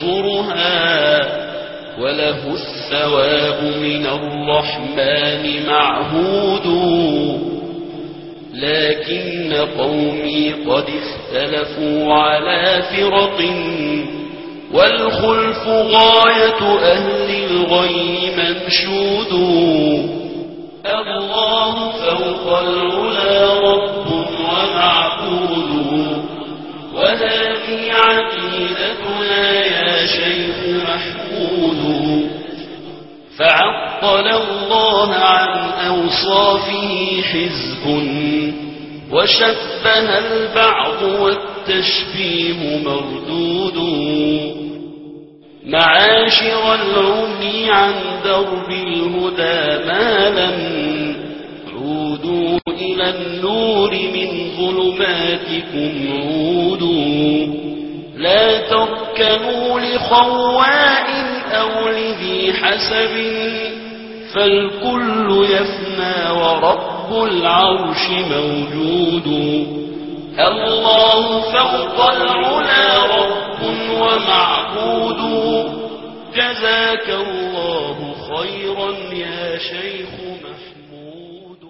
ينصرها وله الثواب من الرحمن معهود لكن قومي قد اختلفوا على فرق والخلف غاية أهل الغي منشود الله فوق العلا رب ومعبود وهذه عقيدتنا يا شيخ محمود فعطل الله عن أوصافه حزب وشبه البعض والتشبيه مردود معاشر العمي عن درب الهدى مالا عودوا إلى النور من ظلماتكم عودوا لا تركنوا لخواء أو لذي حسب فالكل يفنى ورب العرش موجود الله فوق العلا رب ومعبود جزاك الله خيرا يا شيخ محمود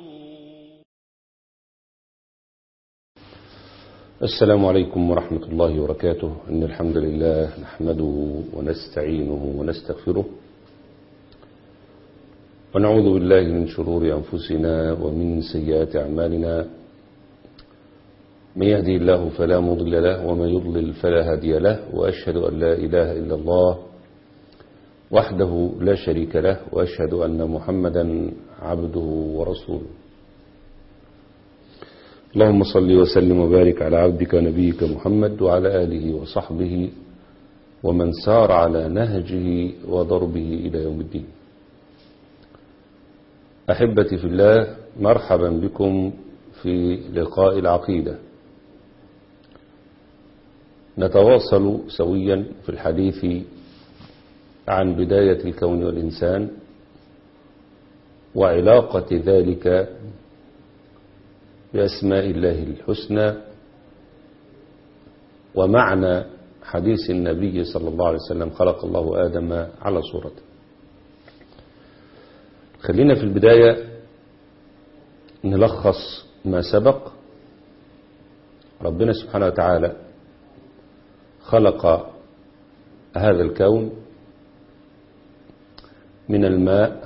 السلام عليكم ورحمة الله وبركاته إن الحمد لله نحمده ونستعينه ونستغفره ونعوذ بالله من شرور أنفسنا ومن سيئات أعمالنا من يهدي الله فلا مضل له ومن يضلل فلا هادي له وأشهد أن لا إله إلا الله وحده لا شريك له وأشهد أن محمدا عبده ورسوله اللهم صل وسلم وبارك على عبدك نبيك محمد وعلى آله وصحبه ومن سار على نهجه وضربه إلى يوم الدين أحبتي في الله مرحبا بكم في لقاء العقيدة نتواصل سويا في الحديث عن بداية الكون والإنسان وعلاقة ذلك بأسماء الله الحسنى ومعنى حديث النبي صلى الله عليه وسلم خلق الله آدم على صورته خلينا في البداية نلخص ما سبق ربنا سبحانه وتعالى خلق هذا الكون من الماء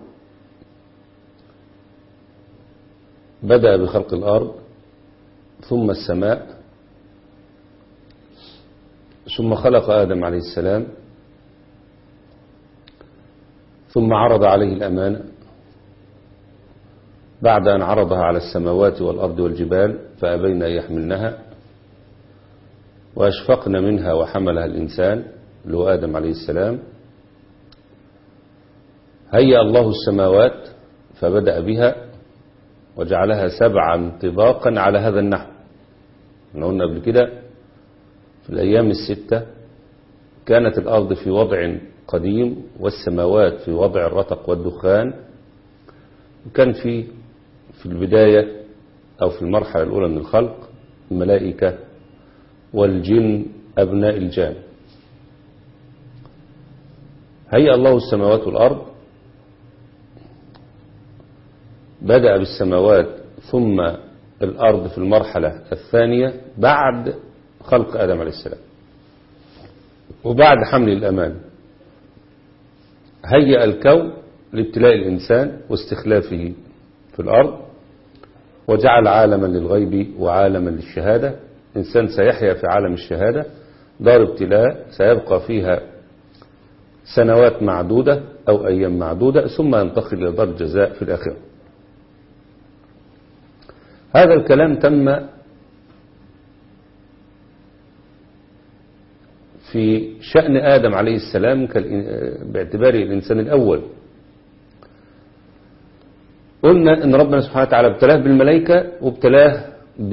بدأ بخلق الأرض ثم السماء ثم خلق آدم عليه السلام ثم عرض عليه الأمانة بعد أن عرضها على السماوات والأرض والجبال فأبين أن يحملنها وأشفقن منها وحملها الإنسان اللي هو آدم عليه السلام هيأ الله السماوات فبدأ بها وجعلها سبعا طباقا على هذا النحو احنا قلنا قبل كده في الأيام الستة كانت الأرض في وضع قديم والسماوات في وضع الرتق والدخان وكان في في البداية أو في المرحلة الأولى من الخلق الملائكة والجن أبناء الجان هيأ الله السماوات والأرض بدأ بالسماوات ثم الأرض في المرحلة الثانية بعد خلق آدم عليه السلام وبعد حمل الأمان هيأ الكون لابتلاء الإنسان واستخلافه في الأرض وجعل عالما للغيب وعالما للشهادة إنسان سيحيا في عالم الشهادة دار ابتلاء سيبقى فيها سنوات معدودة أو أيام معدودة ثم ينتقل إلى دار الجزاء في الآخرة هذا الكلام تم في شأن آدم عليه السلام باعتباره الإنسان الأول قلنا أن ربنا سبحانه وتعالى ابتلاه بالملائكة وابتلاه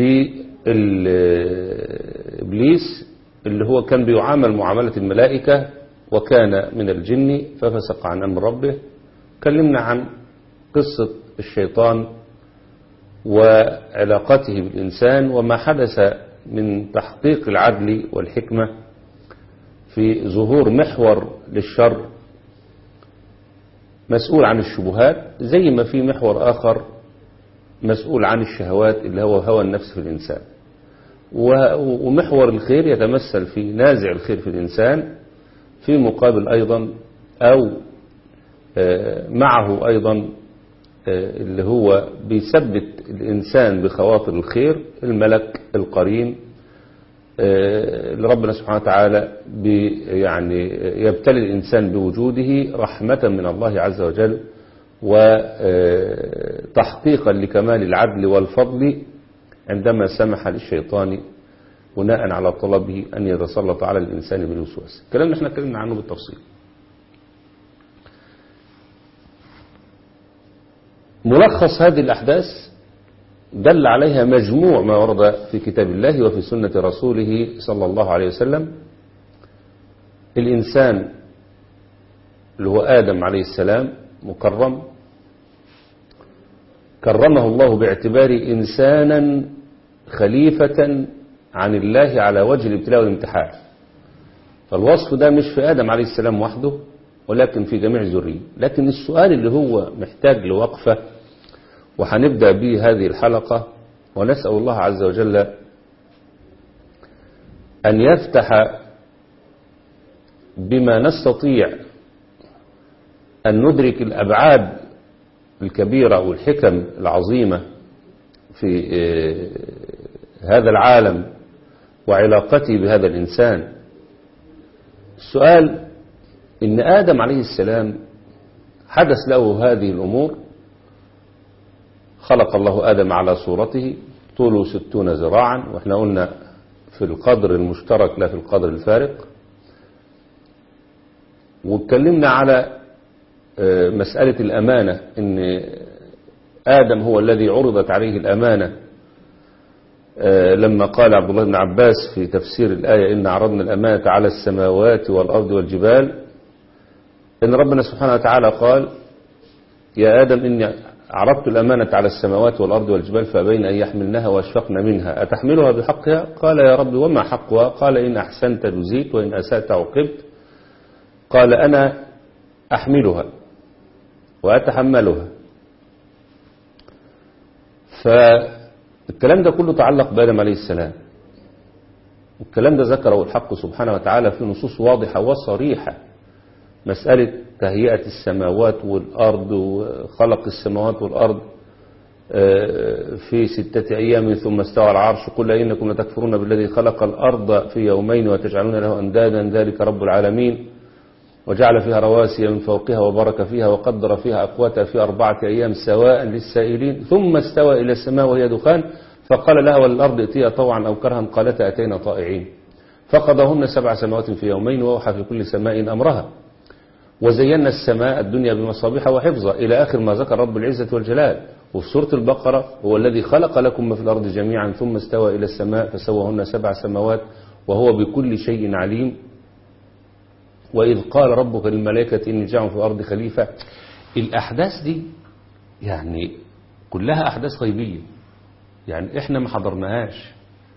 بإبليس اللي هو كان بيعامل معاملة الملائكة وكان من الجن ففسق عن أمر ربه كلمنا عن قصة الشيطان وعلاقته بالإنسان وما حدث من تحقيق العدل والحكمة في ظهور محور للشر مسؤول عن الشبهات زي ما في محور آخر مسؤول عن الشهوات اللي هو هوى النفس في الإنسان ومحور الخير يتمثل في نازع الخير في الإنسان في مقابل أيضا أو معه أيضا اللي هو بيثبت الإنسان بخواطر الخير الملك القرين اللي ربنا سبحانه وتعالى يعني يبتلي الإنسان بوجوده رحمة من الله عز وجل وتحقيقا لكمال العدل والفضل عندما سمح للشيطان بناء على طلبه أن يتسلط على الإنسان بالوسواس الكلام اللي احنا اتكلمنا عنه بالتفصيل ملخص هذه الأحداث دل عليها مجموع ما ورد في كتاب الله وفي سنة رسوله صلى الله عليه وسلم الإنسان اللي هو آدم عليه السلام مكرم كرمه الله باعتبار إنسانا خليفة عن الله على وجه الابتلاء والامتحان فالوصف ده مش في آدم عليه السلام وحده ولكن في جميع ذريه لكن السؤال اللي هو محتاج لوقفة وهنبدأ به هذه الحلقة ونسأل الله عز وجل أن يفتح بما نستطيع أن ندرك الأبعاد الكبيرة والحكم العظيمة في هذا العالم وعلاقته بهذا الإنسان السؤال إن آدم عليه السلام حدث له هذه الأمور خلق الله آدم على صورته طوله ستون ذراعا وإحنا قلنا في القدر المشترك لا في القدر الفارق واتكلمنا على مسألة الأمانة إن آدم هو الذي عرضت عليه الأمانة لما قال عبد الله بن عباس في تفسير الآية إن عرضنا الأمانة على السماوات والأرض والجبال إن ربنا سبحانه وتعالى قال يا آدم إني عرضت الأمانة على السماوات والأرض والجبال فأبين أن يحملنها وأشفقن منها أتحملها بحقها قال يا رب وما حقها قال إن أحسنت جزيت وإن أسأت عقبت قال أنا أحملها وأتحملها فالكلام ده كله تعلق بآدم عليه السلام الكلام ده ذكره الحق سبحانه وتعالى في نصوص واضحة وصريحة مسألة تهيئة السماوات والأرض وخلق السماوات والأرض في ستة أيام ثم استوى العرش قل إنكم لتكفرون بالذي خلق الأرض في يومين وتجعلون له أندادا ذلك رب العالمين وجعل فيها رواسي من فوقها وبارك فيها وقدر فيها أقواتها في أربعة أيام سواء للسائلين ثم استوى إلى السماء وهي دخان فقال لها وللأرض ائتيا طوعا أو كرها قالتا أتينا طائعين فقضاهن سبع سماوات في يومين وأوحى في كل سماء أمرها وزينا السماء الدنيا بمصابيح وحفظا إلى آخر ما ذكر رب العزة والجلال وفي سورة البقرة هو الذي خلق لكم ما في الأرض جميعا ثم استوى إلى السماء فسوهن سبع سماوات وهو بكل شيء عليم وإذ قال ربك للملائكة إني جاعل في الأرض خليفة الأحداث دي يعني كلها أحداث غيبية يعني إحنا ما حضرناهاش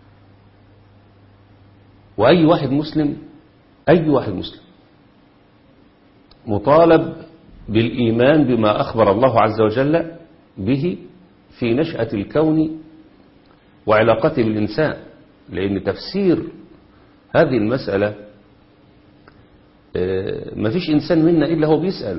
وأي واحد مسلم أي واحد مسلم مطالب بالإيمان بما أخبر الله عز وجل به في نشأة الكون وعلاقته بالإنسان لأن تفسير هذه المسألة ما فيش إنسان منا إلا هو بيسأل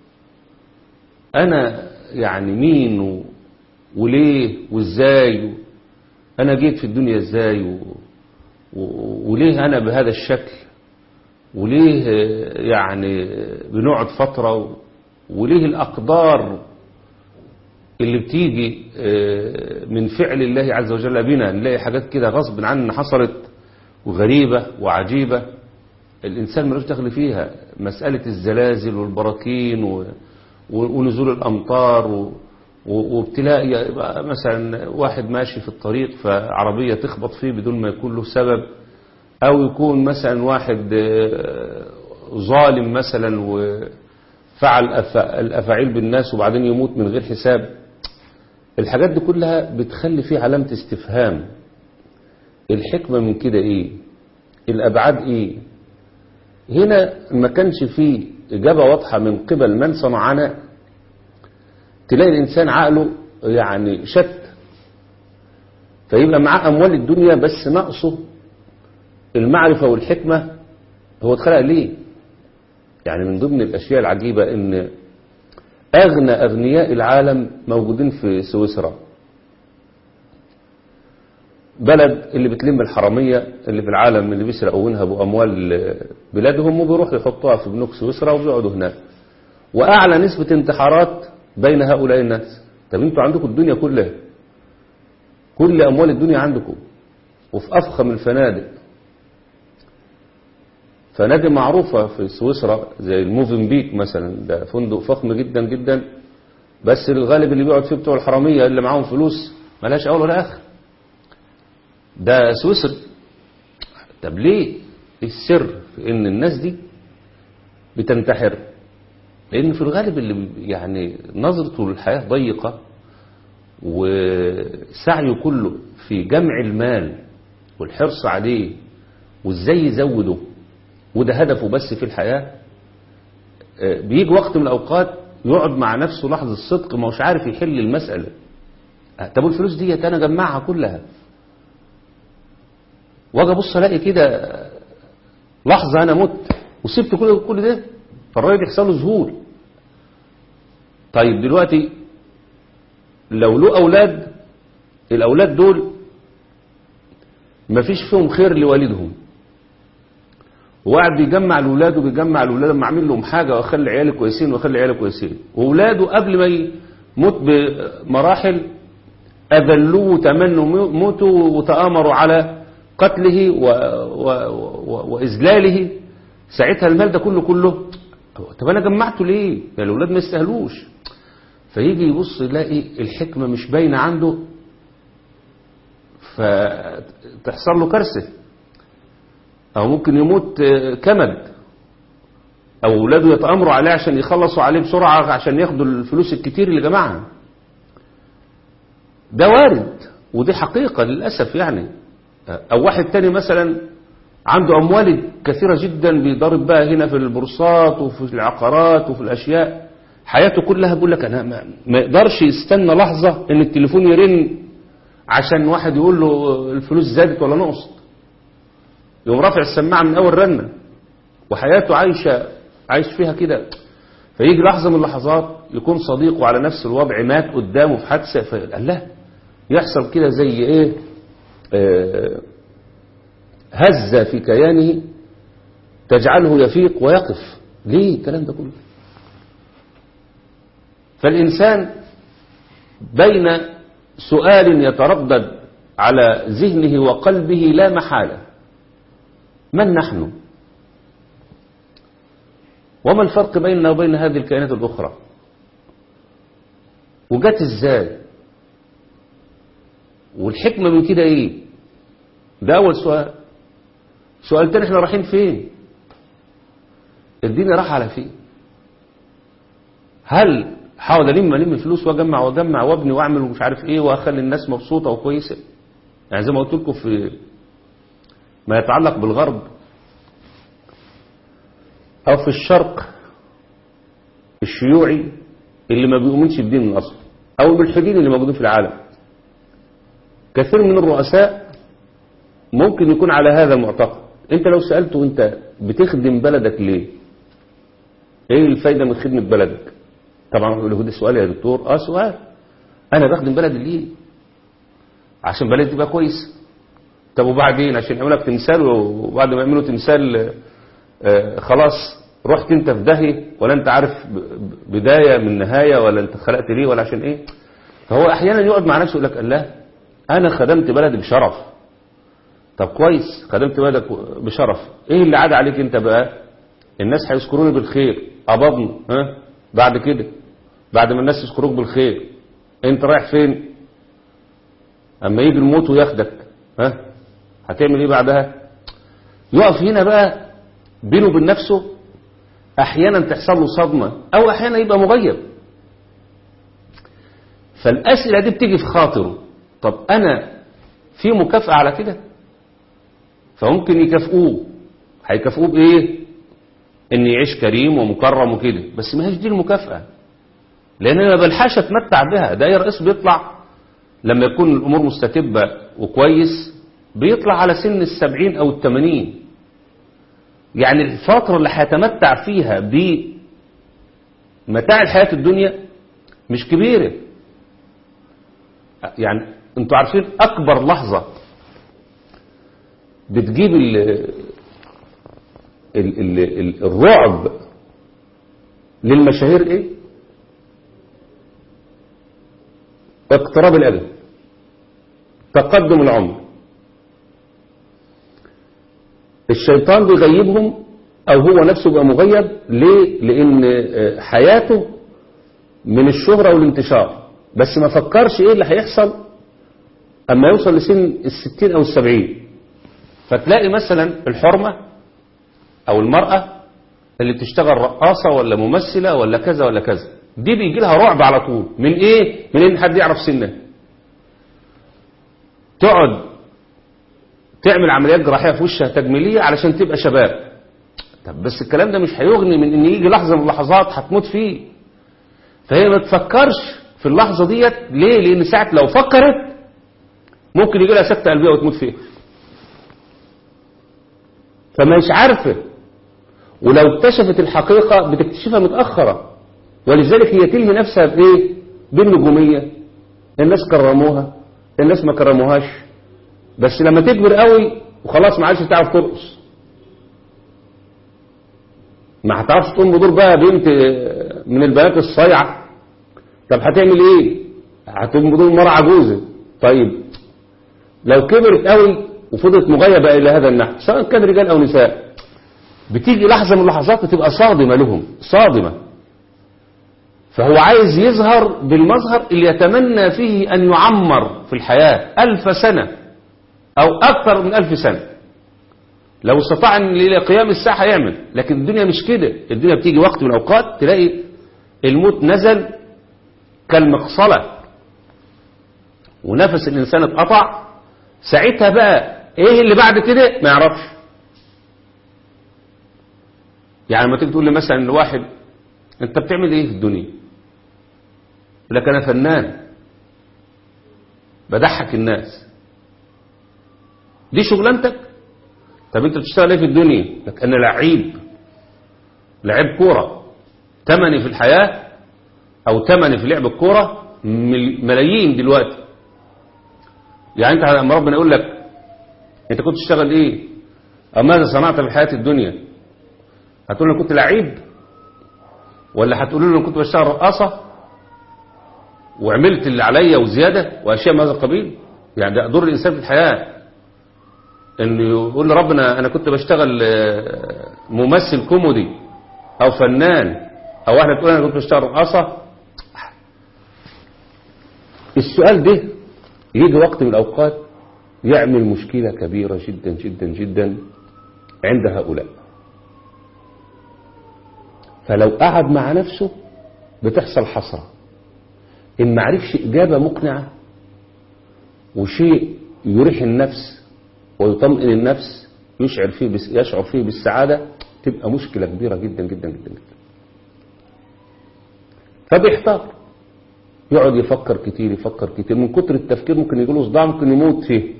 أنا يعني مين و... وليه وإزاي أنا جيت في الدنيا إزاي و... و... وليه أنا بهذا الشكل وليه يعني بنقعد فترة وليه الأقدار اللي بتيجي من فعل الله عز وجل بنا نلاقي حاجات كده غصب عننا حصلت وغريبة وعجيبة الإنسان ملوش دخل فيها مسألة الزلازل والبراكين و... ونزول الأمطار و... وابتلاء يبقى مثلا واحد ماشي في الطريق فعربية تخبط فيه بدون ما يكون له سبب أو يكون مثلا واحد ظالم مثلا وفعل الأفاعيل بالناس وبعدين يموت من غير حساب الحاجات دي كلها بتخلي فيه علامة استفهام الحكمة من كده ايه الأبعاد ايه هنا ما كانش فيه إجابة واضحة من قبل من صنعنا تلاقي الإنسان عقله يعني شت فيبقى معاه أموال الدنيا بس نقصه المعرفة والحكمة هو اتخلق ليه يعني من ضمن الأشياء العجيبة إن أغنى أغنياء العالم موجودين في سويسرا بلد اللي بتلم الحرامية اللي في العالم اللي بيسرقوا وينهبوا أموال بلادهم وبيروحوا يحطوها في بنوك سويسرا وبيقعدوا هناك وأعلى نسبة انتحارات بين هؤلاء الناس طب انتوا عندكم الدنيا كلها كل أموال الدنيا عندكم وفي أفخم الفنادق فنادق معروفة في سويسرا زي الموفنبيك مثلا ده فندق فخم جدا جدا بس الغالب اللي بيقعد فيه بتوع الحرامية اللي معاهم فلوس ملهاش أول ولا آخر ده سويسري طب ليه السر في ان الناس دي بتنتحر لان في الغالب اللي يعني نظرته للحياة ضيقة وسعيه كله في جمع المال والحرص عليه وازاي يزوده وده هدفه بس في الحياة بيجي وقت من الأوقات يقعد مع نفسه لحظة صدق ما هوش عارف يحل المسألة طب الفلوس ديت أنا جمعها كلها واجي ابص الاقي كده لحظه انا مت وسبت كل كل ده فالراجل يحصل له ذهول طيب دلوقتي لو له اولاد الاولاد دول ما فيش فيهم خير لوالدهم وقاعد بيجمع الاولاد وبيجمع الاولاد لما اعمل لهم حاجه واخلي عيالي كويسين واخلي عيالي كويسين واولاده قبل ما يموت بمراحل اذلوه وتمنوا موته وتامروا على قتله و... و... و... وإذلاله ساعتها المال ده كله كله طب أنا جمعته ليه يعني الأولاد ما يستاهلوش فيجي يبص يلاقي الحكمة مش باينة عنده فتحصل له كارثة أو ممكن يموت كمد أو أولاده يتأمروا عليه عشان يخلصوا عليه بسرعة عشان ياخدوا الفلوس الكتير اللي جمعها ده وارد ودي حقيقة للأسف يعني او واحد تاني مثلا عنده اموال كثيرة جدا بيضرب بقى هنا في البورصات وفي العقارات وفي الاشياء حياته كلها بيقول لك انا ما, ما يقدرش يستنى لحظة ان التليفون يرن عشان واحد يقول له الفلوس زادت ولا نقصت يقوم رافع السماعة من اول رنة وحياته عايشة عايش فيها كده فيجي لحظة من اللحظات يكون صديقه على نفس الوضع مات قدامه في حادثة فقال لا يحصل كده زي ايه هزة في كيانه تجعله يفيق ويقف ليه الكلام ده كله فالإنسان بين سؤال يتردد على ذهنه وقلبه لا محالة من نحن وما الفرق بيننا وبين هذه الكائنات الأخرى وجت ازاي والحكمة من كده ايه ده اول سؤال سؤال تاني احنا رايحين فين الدنيا راح على فين هل حاول الم الم فلوس واجمع واجمع وابني واعمل ومش عارف ايه واخلي الناس مبسوطه وكويسه يعني زي ما قلت لكم في ما يتعلق بالغرب او في الشرق الشيوعي اللي ما بيؤمنش بدين من اصله او الملحدين اللي موجودين في العالم كثير من الرؤساء ممكن يكون على هذا المعتقد انت لو سألته انت بتخدم بلدك ليه ايه الفايدة من خدمة بلدك طبعا يقول له ده سؤال يا دكتور اه سؤال انا بخدم بلدي ليه عشان بلدي تبقى كويس طب وبعدين عشان يعملوا لك تمثال وبعد ما يعملوا تمثال آه خلاص رحت انت في داهيه ولا انت عارف بداية من نهاية ولا انت خلقت ليه ولا عشان ايه فهو احيانا يقعد مع نفسه يقول لك الله انا خدمت بلدي بشرف طب كويس خدمت بلدك بشرف ايه اللي عاد عليك انت بقى الناس هيذكروني بالخير قبضنا ها بعد كده بعد ما الناس يذكروك بالخير انت رايح فين اما يجي الموت وياخدك ها هتعمل ايه بعدها يقف هنا بقى بينه وبين نفسه احيانا تحصل له صدمة او احيانا يبقى مغيب فالاسئلة دي بتيجي في خاطره طب انا في مكافأة على كده فممكن يكافئوه هيكافئوه بايه ان يعيش كريم ومكرم وكده بس ما هيش دي المكافأة لان انا ما بلحقش اتمتع بها ده اي رئيس بيطلع لما يكون الامور مستتبة وكويس بيطلع على سن السبعين او التمانين يعني الفترة اللي هيتمتع فيها بمتاع الحياة الدنيا مش كبيرة يعني انتوا عارفين اكبر لحظة بتجيب ال ال ال ال الرعب للمشاهير ايه اقتراب الاجل تقدم العمر الشيطان بيغيبهم او هو نفسه بقى مغيب ليه لان حياته من الشهرة والانتشار بس ما فكرش ايه اللي هيحصل اما يوصل لسن الستين او السبعين فتلاقي مثلا الحرمة او المرأة اللي بتشتغل رقاصة ولا ممثلة ولا كذا ولا كذا دي بيجي لها رعب على طول من ايه من ان حد يعرف سنها تقعد تعمل عمليات جراحية في وشها تجميلية علشان تبقى شباب طب بس الكلام ده مش هيغني من ان يجي لحظة من اللحظات هتموت فيه فهي ما تفكرش في اللحظة ديت ليه لان ساعة لو فكرت ممكن يجي لها سكتة قلبية وتموت فيها فمش عارفة ولو اكتشفت الحقيقة بتكتشفها متأخرة ولذلك هي تلهي نفسها بإيه بالنجومية الناس كرموها الناس ما كرموهاش بس لما تكبر قوي وخلاص ما عادش تعرف ترقص ما هتعرفش تقوم بدور بقى بنت من البنات الصايعة طب هتعمل ايه هتقوم بدور مرة عجوزة طيب لو كبرت قوي وفضلت مغيبة إلى هذا النحو سواء كان رجال أو نساء بتيجي لحظة من اللحظات بتبقى صادمة لهم صادمة فهو عايز يظهر بالمظهر اللي يتمنى فيه أن يعمر في الحياة ألف سنة أو أكثر من ألف سنة لو استطاع أن إلى قيام الساعة هيعمل لكن الدنيا مش كده الدنيا بتيجي وقت من الأوقات تلاقي الموت نزل كالمقصلة ونفس الإنسان اتقطع ساعتها بقى ايه اللي بعد كده ما يعرفش يعني لما تيجي تقول لي مثلا لواحد انت بتعمل ايه في الدنيا يقول لك انا فنان بضحك الناس دي شغلانتك طب انت بتشتغل ايه في الدنيا لك انا لعيب لعيب كوره تمني في الحياه او تمني في لعب الكوره ملايين دلوقتي يعني انت لما ربنا يقول لك انت كنت تشتغل ايه او ماذا صنعت في حياة الدنيا هتقول انا كنت لعيب ولا هتقول له انا كنت بشتغل رقاصة وعملت اللي عليا وزيادة واشياء من هذا القبيل يعني ده دور الانسان في الحياة انه يقول لربنا انا كنت بشتغل ممثل كوميدي او فنان او واحدة تقول انا كنت بشتغل رقاصة السؤال ده يجي وقت من الأوقات يعمل مشكلة كبيرة جدا جدا جدا عند هؤلاء فلو قعد مع نفسه بتحصل حسرة إن معرفش إجابة مقنعة وشيء يريح النفس ويطمئن النفس يشعر فيه بس يشعر فيه بالسعادة تبقى مشكلة كبيرة جدا جدا جدا جدا فبيحتار يقعد يفكر كتير يفكر كتير من كتر التفكير ممكن يجيله صداع ممكن يموت فيه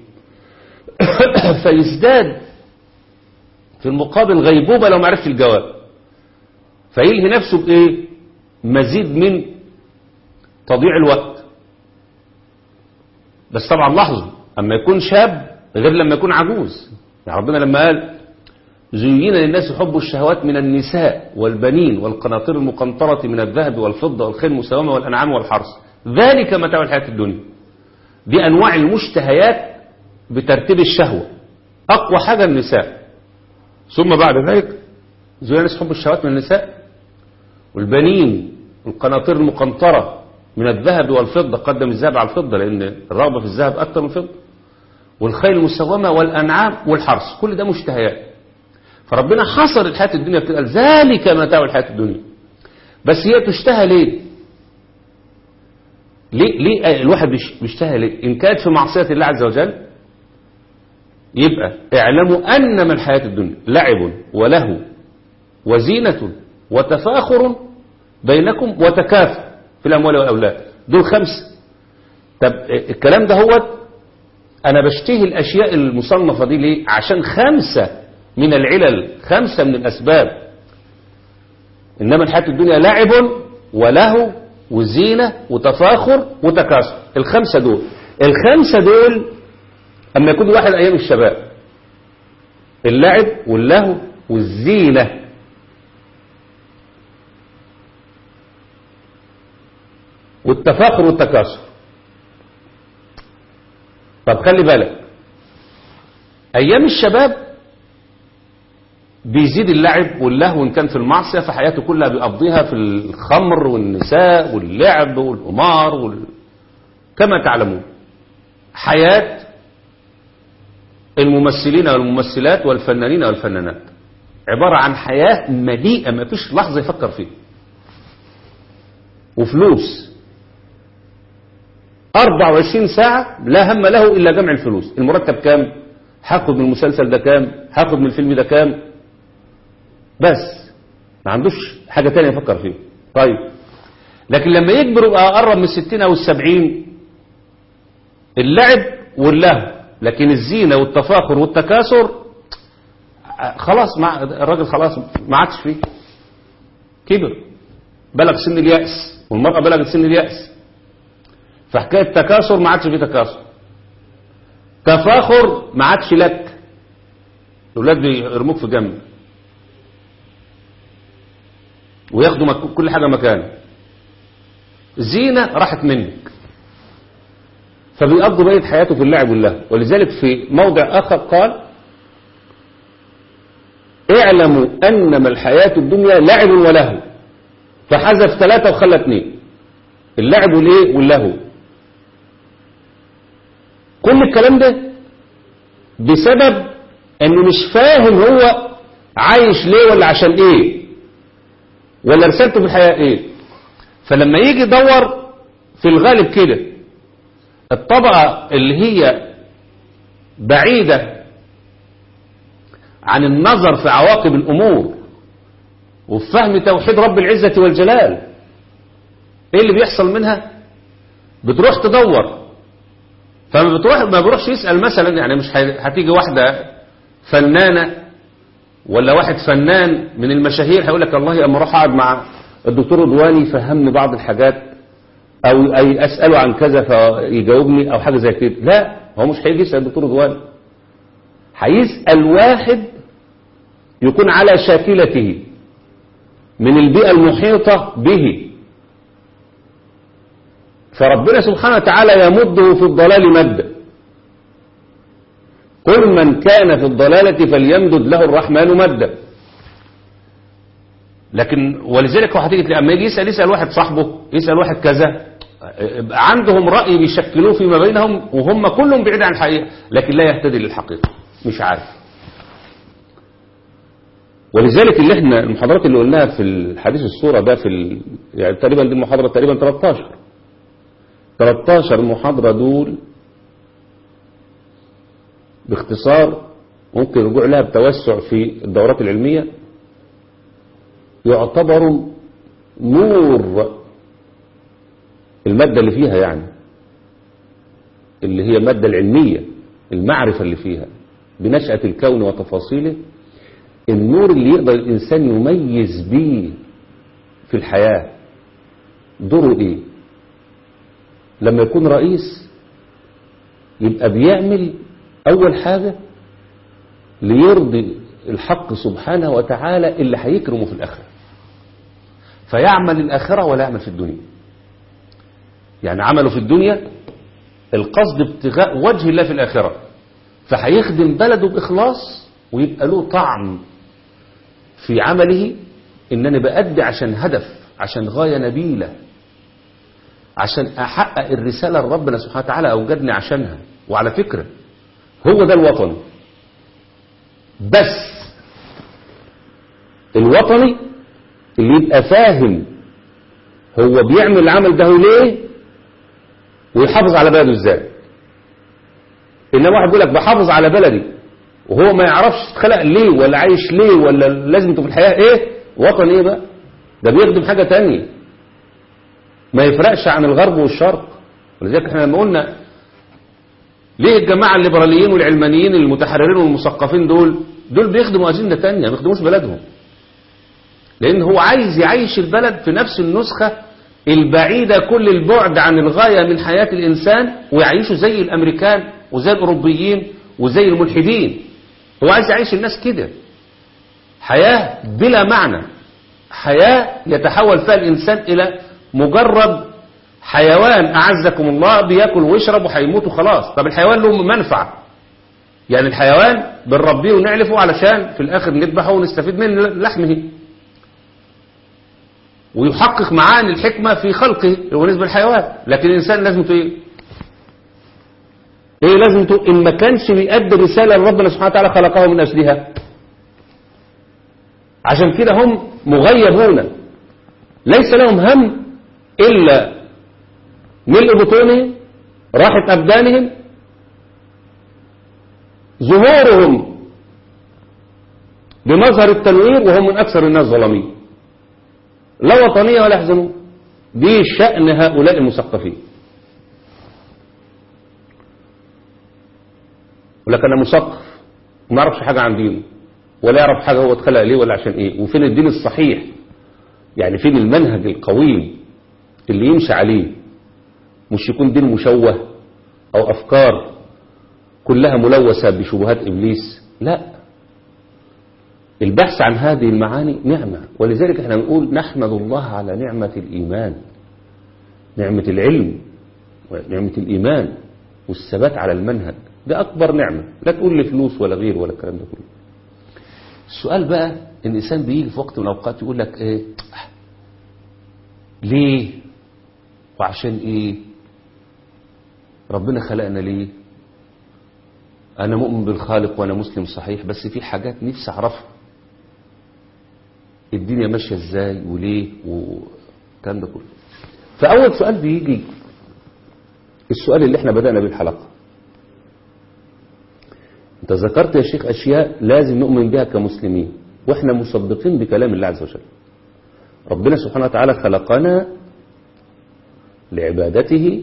فيزداد في المقابل غيبوبة لو ما عرفش الجواب فيلهي نفسه بإيه مزيد من تضييع الوقت بس طبعا لاحظوا أما يكون شاب غير لما يكون عجوز يعني ربنا لما قال زين للناس حب الشهوات من النساء والبنين والقناطير المقنطرة من الذهب والفضة والخيل المسومة والأنعام والحرث ذلك متاع الحياة الدنيا دي أنواع المشتهيات بترتيب الشهوة أقوى حاجة النساء ثم بعد ذلك زين للناس حب الشهوات من النساء والبنين والقناطير المقنطرة من الذهب والفضة قدم الذهب على الفضة لأن الرغبة في الذهب أكثر من الفضة والخيل المسومة والأنعام والحرث كل ده مشتهيات فربنا حصر الحياة الدنيا كده قال ذلك متاع الحياة الدنيا بس هي تشتهى ليه ليه, ليه الواحد بيشتهى ليه إن كانت في معصية الله عز وجل يبقى اعلموا أنما الحياة الدنيا لعب وله وزينة وتفاخر بينكم وتكافؤ في الأموال والأولاد دول خمسة طب الكلام ده هو أنا بشتهي الأشياء المصنفة دي ليه عشان خمسة من العلل خمسة من الأسباب إنما الحياة الدنيا لعب وله وزينة وتفاخر وتكاثر الخمسة دول الخمسة دول أما يكون واحد أيام الشباب اللعب واللهو والزينة والتفاخر والتكاثر طب خلي بالك أيام الشباب بيزيد اللعب واللهو إن كان في المعصية فحياته كلها بيقضيها في الخمر والنساء واللعب والقمار وال... كما تعلمون حياة الممثلين والممثلات والفنانين والفنانات عبارة عن حياة مليئة ما فيش لحظة يفكر فيها وفلوس 24 ساعة لا هم له إلا جمع الفلوس المرتب كام هاخد من المسلسل ده كام هاخد من الفيلم ده كام بس ما عندوش حاجة تانية يفكر فيها طيب لكن لما يكبر يبقى قرب من الستين أو السبعين اللعب واللهو لكن الزينة والتفاخر والتكاثر خلاص مع الراجل خلاص ما عادش فيه كبر بلغ سن اليأس والمرأة بلغت سن اليأس فحكاية تكاثر ما عادش فيه تكاثر تفاخر ما عادش لك الأولاد بيرموك في جنب وياخدوا مك- كل حاجة مكانه زينة راحت منك فبيقضوا بقية حياته في اللعب واللهو ولذلك في موضع آخر قال اعلموا أنما الحياة الدنيا لعب ولهو فحذف ثلاثة وخلى اثنين اللعب والايه واللهو كل الكلام ده بسبب انه مش فاهم هو عايش ليه ولا عشان ايه ولا رسالته في الحياة ايه فلما يجي يدور في الغالب كده الطبقة اللي هي بعيدة عن النظر في عواقب الأمور وفي فهم توحيد رب العزة والجلال ايه اللي بيحصل منها بتروح تدور فما بتروح ما بيروحش يسأل مثلا يعني مش هي- هتيجي واحدة فنانة ولا واحد فنان من المشاهير هيقول لك والله اما اروح اقعد مع الدكتور رضواني يفهمني بعض الحاجات او اي اساله عن كذا فيجاوبني او حاجه زي كده لا هو مش هيجي يسال الدكتور رضواني هيسال واحد يكون على شاكلته من البيئه المحيطه به فربنا سبحانه وتعالى يمده في الضلال مدا قل من كان في الضلالة فليمدد له الرحمن مدا لكن ولذلك هو هتيجي تلاقي اما يجي يسأل يسأل واحد صاحبه يسأل واحد كذا يبقى عندهم رأي بيشكلوه فيما بينهم وهم كلهم بعيد عن الحقيقة لكن لا يهتدي للحقيقة مش عارف ولذلك اللي احنا المحاضرات اللي قلناها في الحديث الصورة ده في ال... يعني تقريبا دي المحاضرة تقريبا 13 13 محاضرة دول باختصار ممكن الرجوع لها بتوسع في الدورات العلمية يعتبر نور المادة اللي فيها يعني اللي هي المادة العلمية المعرفة اللي فيها بنشأة الكون وتفاصيله النور اللي يقدر الإنسان يميز بيه في الحياة دوره إيه لما يكون رئيس يبقى بيعمل أول حاجة ليرضي الحق سبحانه وتعالى اللي هيكرمه في الآخرة فيعمل الآخرة ولا يعمل في الدنيا يعني عمله في الدنيا القصد ابتغاء وجه الله في الآخرة فهيخدم بلده بإخلاص ويبقى له طعم في عمله إن أنا بأدي عشان هدف عشان غاية نبيلة عشان أحقق الرسالة اللي ربنا سبحانه وتعالى أوجدني عشانها وعلى فكرة هو ده الوطن بس الوطني اللي يبقى فاهم هو بيعمل العمل ده ليه ويحافظ على بلده ازاي انما واحد بيقول لك بحافظ على بلدي وهو ما يعرفش اتخلق ليه ولا عايش ليه ولا لازمته في الحياة ايه وطن ايه بقى ده بيخدم حاجة تانية ما يفرقش عن الغرب والشرق ولذلك احنا لما قلنا ليه الجماعة الليبراليين والعلمانيين المتحررين والمثقفين دول دول بيخدموا أجندة تانية ما بيخدموش بلدهم لأن هو عايز يعيش البلد في نفس النسخة البعيدة كل البعد عن الغاية من حياة الإنسان ويعيشوا زي الأمريكان وزي الأوروبيين وزي الملحدين هو عايز يعيش الناس كده حياة بلا معنى حياة يتحول فيها الإنسان إلى مجرد حيوان أعزكم الله بياكل ويشرب وهيموت وخلاص طب الحيوان له منفعة يعني الحيوان بنربيه ونعلفه علشان في الآخر نذبحه ونستفيد من لحمه ويحقق معاني الحكمة في خلقه بالنسبة للحيوان لكن الإنسان لازم ايه ايه لازم إن ما كانش بيأدي رسالة لربنا سبحانه وتعالى خلقه من أجلها عشان كده هم مغيبون ليس لهم هم إلا ملء بطونهم راحة أبدانهم ظهورهم بمظهر التنوير وهم من أكثر الناس ظلمين لا وطنية ولا يحزنون دي شأن هؤلاء المثقفين ولكن أنا مثقف وما يعرفش حاجة عن دينه ولا يعرف حاجة هو اتخلق ليه ولا عشان ايه وفين الدين الصحيح يعني فين المنهج القويم اللي يمشي عليه مش يكون دين مشوه او افكار كلها ملوثة بشبهات ابليس لا البحث عن هذه المعاني نعمة ولذلك احنا نقول نحمد الله على نعمة الإيمان نعمة العلم ونعمة الإيمان والثبات على المنهج ده أكبر نعمة لا تقول لي فلوس ولا غير ولا الكلام ده كله السؤال بقى ان الإنسان بيجي في وقت من الأوقات يقول لك إيه ليه وعشان إيه ربنا خلقنا ليه أنا مؤمن بالخالق وأنا مسلم صحيح بس في حاجات نفسي أعرفها الدنيا ماشية إزاي وليه والكلام ده كله فأول سؤال بيجي السؤال اللي احنا بدأنا به الحلقة انت ذكرت يا شيخ أشياء لازم نؤمن بها كمسلمين واحنا مصدقين بكلام الله عز وجل ربنا سبحانه وتعالى خلقنا لعبادته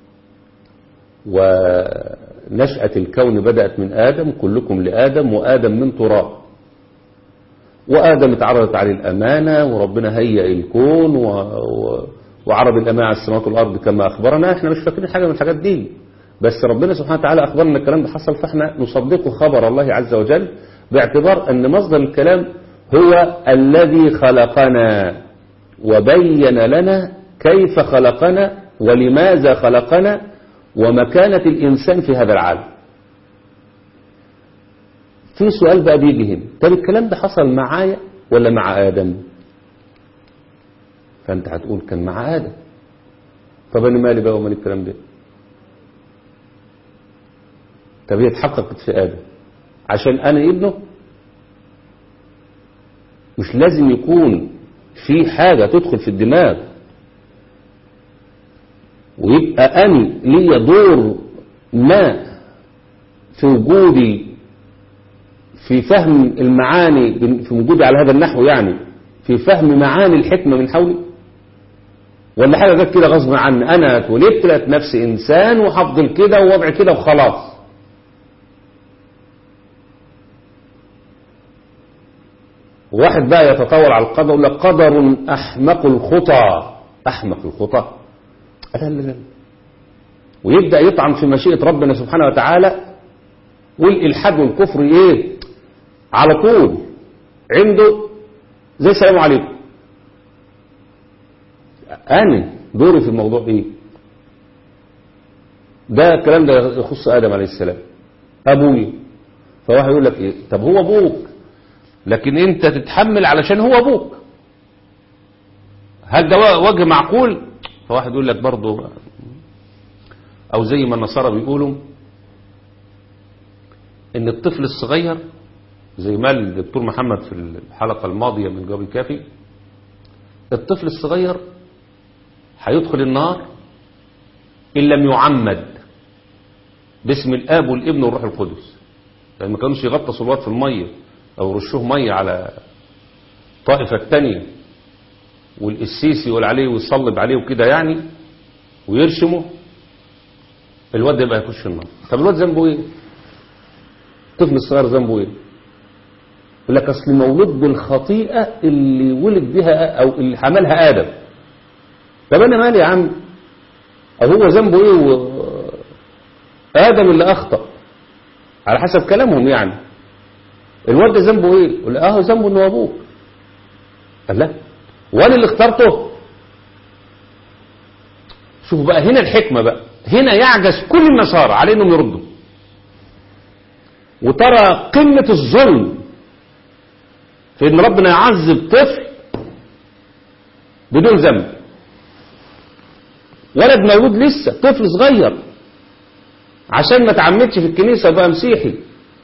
ونشأة الكون بدأت من آدم كلكم لآدم وآدم من تراب وآدم اتعرضت عليه الأمانة وربنا هيئ الكون و... و... وعرض الأمانة على السماوات والأرض كما أخبرنا احنا مش فاكرين حاجة من الحاجات دي بس ربنا سبحانه وتعالى أخبرنا الكلام ده حصل فاحنا نصدقه خبر الله عز وجل باعتبار أن مصدر الكلام هو الذي خلقنا وبين لنا كيف خلقنا ولماذا خلقنا ومكانة الإنسان في هذا العالم في سؤال بقى بيجي هنا طب الكلام ده حصل معايا ولا مع آدم فأنت هتقول كان مع آدم طب أنا مالي بقى ومال الكلام ده طب هي اتحققت في آدم عشان أنا ابنه مش لازم يكون في حاجة تدخل في الدماغ ويبقى أنا لي دور ما في وجودي في فهم المعاني في وجودي على هذا النحو يعني في فهم معاني الحكمة من حولي ولا حاجة جت كده غصب عني أنا اتولدت لقيت نفسي إنسان وهفضل كده ووضع كده وخلاص واحد بقى يتطاول على القدر يقول لك قدر أحمق الخطى أحمق الخطى لا لا لا ويبدأ يطعن في مشيئة ربنا سبحانه وتعالى والإلحاد والكفر إيه على طول عنده زي السلام عليكم أنا دوري في الموضوع إيه ده الكلام ده يخص آدم عليه السلام أبوي فواحد يقول لك إيه طب هو أبوك لكن أنت تتحمل علشان هو أبوك هل ده وجه معقول فواحد يقول لك برضه أو زي ما النصارى بيقولوا إن الطفل الصغير زي ما الدكتور محمد في الحلقة الماضية من جواب الكافي الطفل الصغير هيدخل النار إن لم يعمد باسم الآب والابن والروح القدس لأن ما كانوش يغطسوا الواد في المية أو يرشوه مية على الطائفة الثانية والقسيس يقول عليه ويصلب عليه وكده يعني ويرشمه الواد ده يبقى يخش النار طب الواد ذنبه ايه الطفل الصغير ذنبه ايه يقول لك اصل مولود بالخطيئة اللي ولد بها او اللي حملها ادم طب انا مالي يا عم او هو ذنبه ايه و... ادم اللي اخطأ على حسب كلامهم يعني الواد ده ذنبه ايه يقول اه ذنبه انه ابوك قال لا وانا اللي اخترته شوفوا بقى هنا الحكمة بقى هنا يعجز كل النصارى على انهم يردوا وترى قمة الظلم في ان ربنا يعذب طفل بدون ذنب ولد مولود لسه طفل صغير عشان ما تعمدش في الكنيسة بقى مسيحي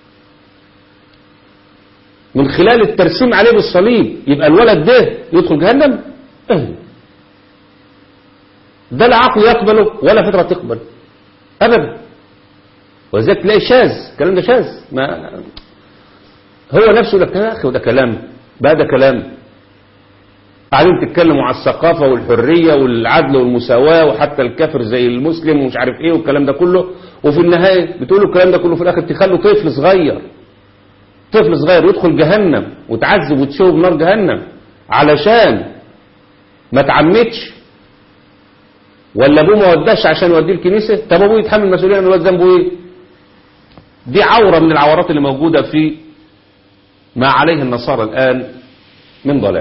من خلال الترسيم عليه بالصليب يبقى الولد ده يدخل جهنم ايه ده لا عقل يقبله ولا فطرة تقبل ابدا ولذلك تلاقي شاذ الكلام ده شاذ ما هو نفسه لك يا اخي وده كلام بقى ده كلام قاعدين تتكلموا على الثقافة والحرية والعدل والمساواة وحتى الكافر زي المسلم ومش عارف ايه والكلام ده كله وفي النهاية بتقولوا الكلام ده كله في الاخر تخلوا طفل صغير طفل صغير يدخل جهنم وتعذب وتشوه بنار جهنم علشان ما تعمدش ولا ابوه ما وداش عشان يوديه الكنيسة طب ابوه يتحمل المسؤولية من الواد ذنبه ايه دي عورة من العورات اللي موجودة في ما عليه النصارى الآن من ضلال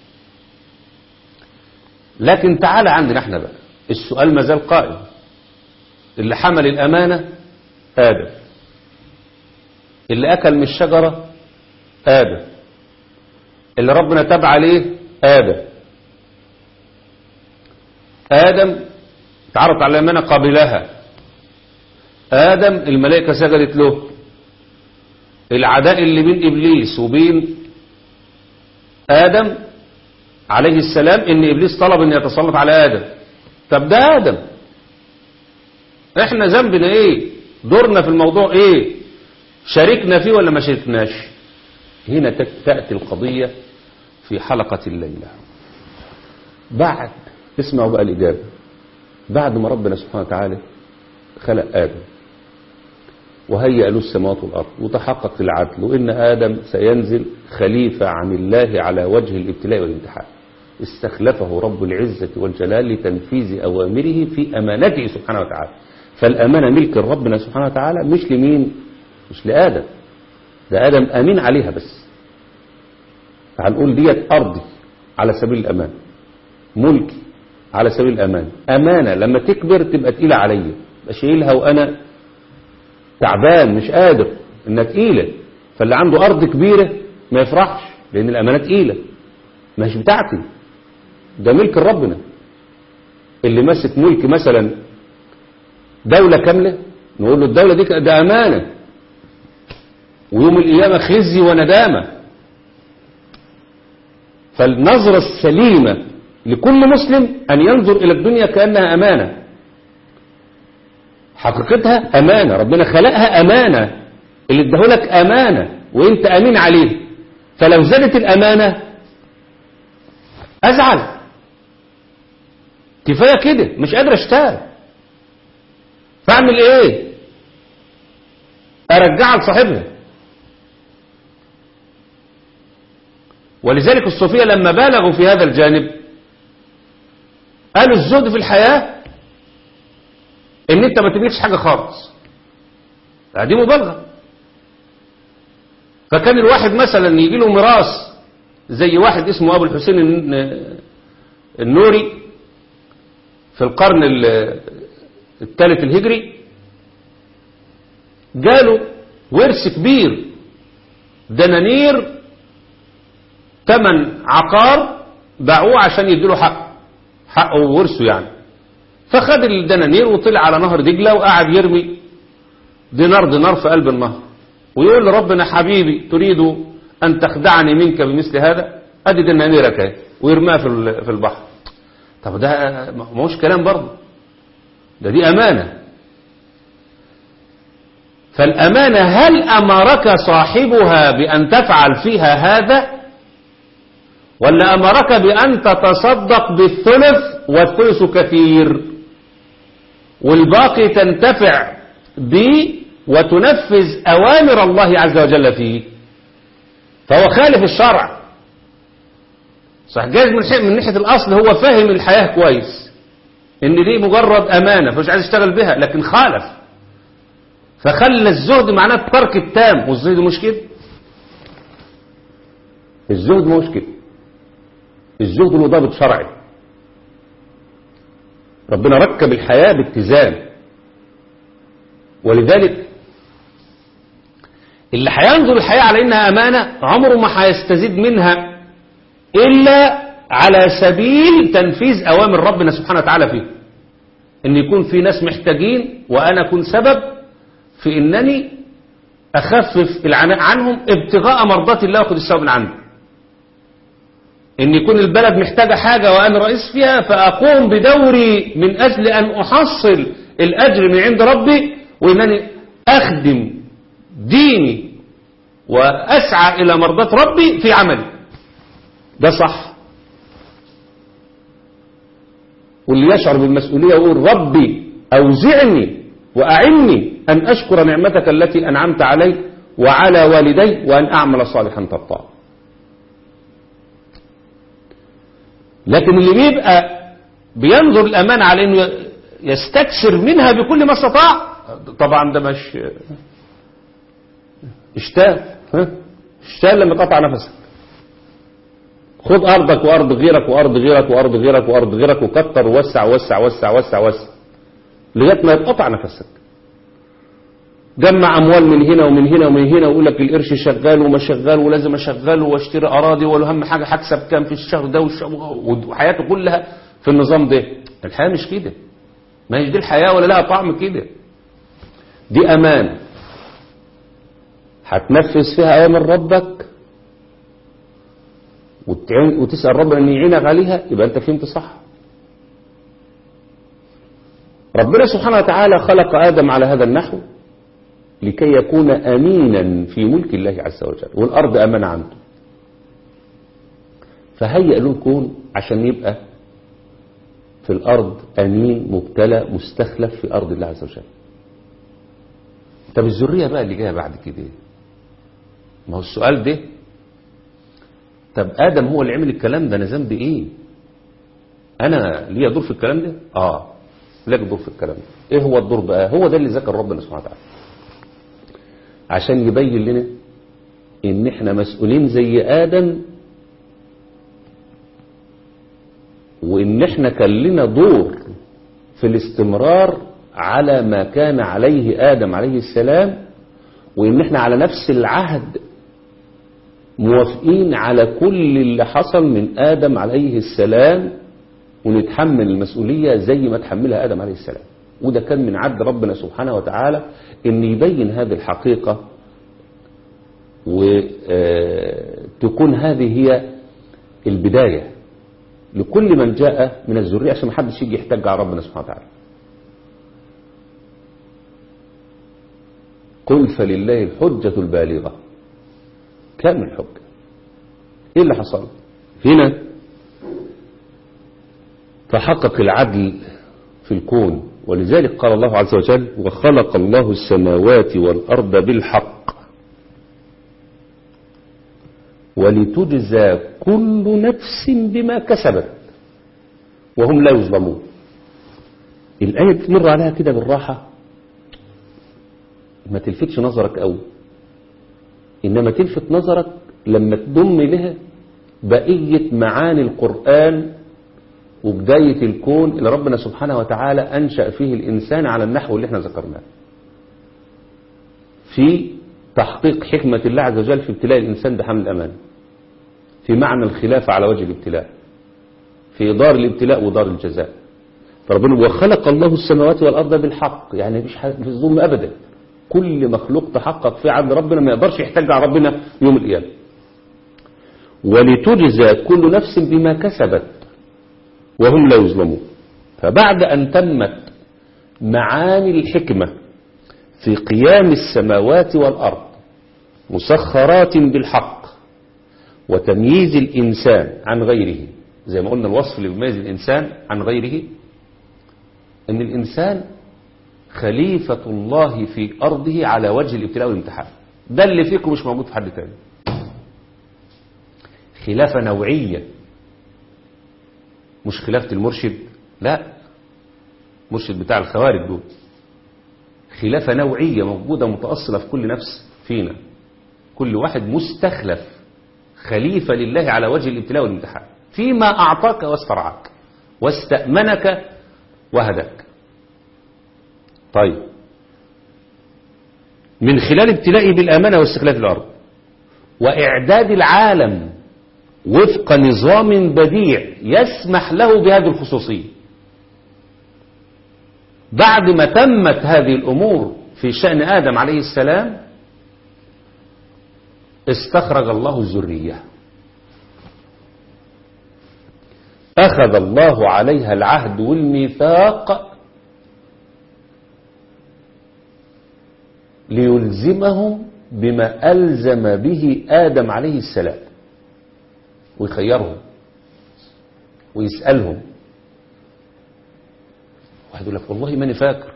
لكن تعالى عندنا احنا بقى السؤال ما زال قائم اللي حمل الأمانة آدم اللي أكل من الشجرة آدم اللي ربنا تاب عليه آدم آدم تعرض على الأمانة قبلها آدم الملائكة سجدت له العداء اللي بين إبليس وبين آدم عليه السلام إن إبليس طلب أن يتسلط على آدم طب ده آدم احنا ذنبنا ايه دورنا في الموضوع ايه شاركنا فيه ولا ما شاركناش هنا تأتي القضية في حلقة الليلة بعد اسمعوا بقى الإجابة بعد ما ربنا سبحانه وتعالى خلق آدم وهيأ له السماوات والأرض وتحقق العدل وإن آدم سينزل خليفة عن الله على وجه الابتلاء والامتحان استخلفه رب العزة والجلال لتنفيذ أوامره في أمانته سبحانه وتعالى فالأمانة ملك ربنا سبحانه وتعالى مش لمين مش لآدم ده آدم أمين عليها بس هنقول ديت أرضي على سبيل الأمان ملكي على سبيل الأمان أمانة لما تكبر تبقى تقيلة عليا بشيلها وأنا تعبان مش قادر إنها تقيلة فاللي عنده أرض كبيرة ما يفرحش لأن الأمانة تقيلة مش بتاعتي ده ملك ربنا اللي ماسك ملك مثلا دولة كاملة نقول له الدولة دي ده أمانة ويوم القيامة خزي وندامة فالنظرة السليمة لكل مسلم أن ينظر إلى الدنيا كأنها أمانة حقيقتها أمانة ربنا خلقها أمانة اللي ادهولك أمانة وانت أمين عليه فلو زادت الأمانة أزعل كفاية كده مش قادر اشتغل فاعمل ايه ارجعها لصاحبها ولذلك الصوفية لما بالغوا في هذا الجانب قالوا الزهد في الحياة ان انت ما تملكش حاجة خالص دي مبالغة فكان الواحد مثلا يجي له ميراث زي واحد اسمه ابو الحسين النوري في القرن الثالث الهجري جاله ورث كبير دنانير تمن عقار باعوه عشان يديله حق حقه وورثه يعني فخد الدنانير وطلع على نهر دجلة وقعد يرمي دينار دينار في قلب النهر ويقول لربنا حبيبي تريد أن تخدعني منك بمثل هذا أدي دنانيرك اهي ويرميها في في البحر طب ده ما هوش كلام برضه ده دي أمانة فالأمانة هل أمرك صاحبها بأن تفعل فيها هذا ولا أمرك بأن تتصدق بالثلث والثلث كثير والباقي تنتفع به وتنفذ أوامر الله عز وجل فيه فهو خالف الشرع صح جايز من حي- من ناحية الأصل هو فاهم الحياة كويس إن دي مجرد أمانة فمش عايز يشتغل بها لكن خالف فخلى الزهد معناه الترك التام والزهد مش كده الزهد مش كده الزهد له ضابط شرعي ربنا ركب الحياة باتزان ولذلك اللي هينظر الحياة على إنها أمانة عمره ما هيستزيد منها إلا على سبيل تنفيذ أوامر ربنا سبحانه وتعالى فيه إن يكون في ناس محتاجين وأنا أكون سبب في إنني أخفف العناء عنهم ابتغاء مرضات الله وأخذ الثواب من عنده إن يكون البلد محتاجة حاجة وأنا رئيس فيها فأقوم بدوري من أجل أن أحصل الأجر من عند ربي وإنني أخدم ديني وأسعى إلى مرضات ربي في عملي ده صح واللي يشعر بالمسؤولية يقول ربي أوزعني وأعني أن أشكر نعمتك التي أنعمت علي وعلى والدي وأن أعمل صالحا ترضاه لكن اللي بيبقى بينظر الأمانة على أنه يستكثر منها بكل ما استطاع طبعا ده مش اشتاق ها اشتاق لما تقطع نفسك خد أرضك وأرض غيرك وأرض غيرك وأرض غيرك وأرض غيرك وكتر ووسع وسع وسع وسع وسع لغاية ما يتقطع نفسك جمع أموال من هنا ومن هنا ومن هنا ويقول لك القرش شغال وما شغال ولازم أشغله واشتري أراضي ولا أهم حاجة هكسب كام في الشهر ده والش- وحياته كلها في النظام ده الحياة مش كده ما هيش دي الحياة ولا لها طعم كده دي أمان هتنفذ فيها أوامر ربك وتعين- وتسأل ربنا أن يعينك عليها يبقى أنت فهمت صح ربنا سبحانه وتعالى خلق آدم على هذا النحو لكي يكون أمينا في ملك الله عز وجل والأرض أمانة عنده فهيأ له الكون عشان يبقى في الأرض أمين مبتلى مستخلف في أرض الله عز وجل طب الذرية بقى اللي جاية بعد كده إيه؟ ما هو السؤال ده طب آدم هو اللي عمل الكلام ده أنا ذنبي إيه أنا ليا دور في الكلام ده آه لك دور في الكلام ده إيه هو الدور بقى هو ده اللي ذكر ربنا سبحانه وتعالى عشان يبين لنا ان احنا مسؤولين زي ادم وان احنا كان لنا دور في الاستمرار على ما كان عليه ادم عليه السلام وان احنا على نفس العهد موافقين على كل اللي حصل من ادم عليه السلام ونتحمل المسؤولية زي ما تحملها ادم عليه السلام وده كان من عدل ربنا سبحانه وتعالى ان يبين هذه الحقيقة وتكون هذه هي البداية لكل من جاء من الذرية عشان ما حدش يجي يحتج على ربنا سبحانه وتعالى قل فلله الحجة البالغة كامل الحجة ايه اللي حصل هنا تحقق العدل في الكون ولذلك قال الله عز وجل وخلق الله السماوات والأرض بالحق ولتجزى كل نفس بما كسبت وهم لا يظلمون الآية تمر عليها كده بالراحة ما تلفتش نظرك قوي إنما تلفت نظرك لما تضم لها بقية معاني القرآن وبداية الكون اللي ربنا سبحانه وتعالى أنشأ فيه الإنسان على النحو اللي احنا ذكرناه في تحقيق حكمة الله عز وجل في ابتلاء الإنسان بحمل الأمان في معنى الخلافة على وجه الابتلاء في دار الابتلاء ودار الجزاء فربنا وخلق الله السماوات والأرض بالحق يعني مفيش حاجة- مفيش ظلم أبدا كل مخلوق تحقق في عدل ربنا ما يقدرش يحتج على ربنا يوم القيامة ولتجزى كل نفس بما كسبت وهم لا يظلمون فبعد أن تمت معاني الحكمة في قيام السماوات والأرض مسخرات بالحق وتمييز الإنسان عن غيره زي ما قلنا الوصف اللي بيميز الإنسان عن غيره أن الإنسان خليفة الله في أرضه على وجه الابتلاء والامتحان ده اللي فيكم مش موجود في حد تاني خلافة نوعية مش خلافة المرشد لا مرشد بتاع الخوارج دول خلافة نوعية موجودة متأصلة في كل نفس فينا كل واحد مستخلف خليفة لله على وجه الابتلاء والامتحان فيما أعطاك واسترعاك واستأمنك وهداك طيب من خلال ابتلائه بالأمانة واستخلاف الأرض وإعداد العالم وفق نظام بديع يسمح له بهذه الخصوصية بعد ما تمت هذه الأمور في شأن آدم عليه السلام استخرج الله الذرية أخذ الله عليها العهد والميثاق ليلزمهم بما ألزم به آدم عليه السلام ويخيرهم ويسألهم واحد يقول لك والله ماني فاكر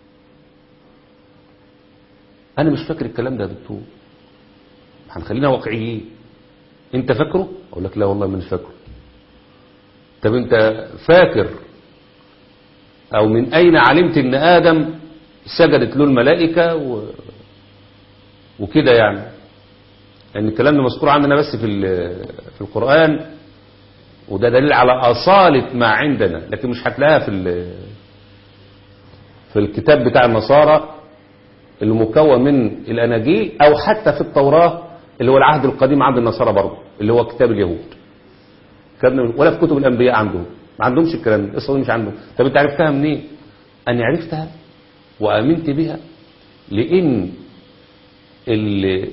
أنا مش فاكر الكلام ده يا دكتور هنخلينا واقعيين أنت فاكره؟ أقول لك لا والله ماني فاكره طب أنت فاكر أو من أين علمت أن آدم سجدت له الملائكة و... وكده يعني لأن يعني الكلام ده مذكور عندنا بس في في القرآن وده دليل على أصالة ما عندنا لكن مش هتلاقيها في في الكتاب بتاع النصارى اللي مكون من الأناجيل أو حتى في التوراة اللي هو العهد القديم عند النصارى برضه اللي هو كتاب اليهود ولا في كتب الأنبياء عندهم ما عندهمش الكلام ده القصة دي مش عندهم طب أنت عرفتها منين؟ أني عرفتها وآمنت بها لأن اللي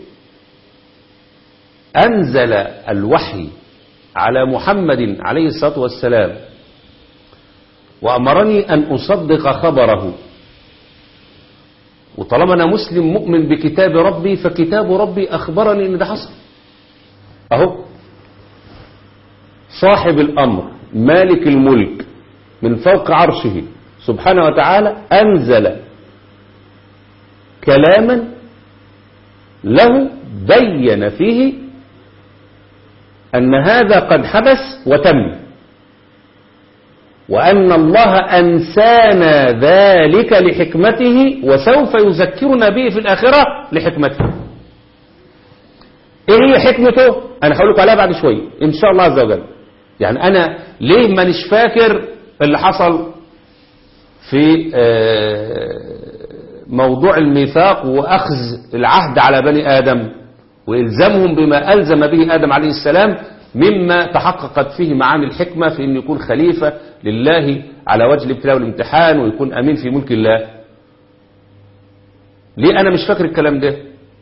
أنزل الوحي على محمد عليه الصلاة والسلام وأمرني أن أصدق خبره وطالما أنا مسلم مؤمن بكتاب ربي فكتاب ربي أخبرني أن ده حصل أهو صاحب الأمر مالك الملك من فوق عرشه سبحانه وتعالى أنزل كلاما له بين فيه أن هذا قد حدث وتم وأن الله أنسانا ذلك لحكمته وسوف يذكرنا به في الآخرة لحكمته إيه هي حكمته أنا هقول لكم عليها بعد شوية إن شاء الله عز وجل يعني أنا ليه ما نش فاكر اللي حصل في موضوع الميثاق وأخذ العهد على بني آدم وإلزامهم بما ألزم به آدم عليه السلام مما تحققت فيه معاني الحكمة في أن يكون خليفة لله على وجه الابتلاء والامتحان ويكون أمين في ملك الله ليه أنا مش فاكر الكلام ده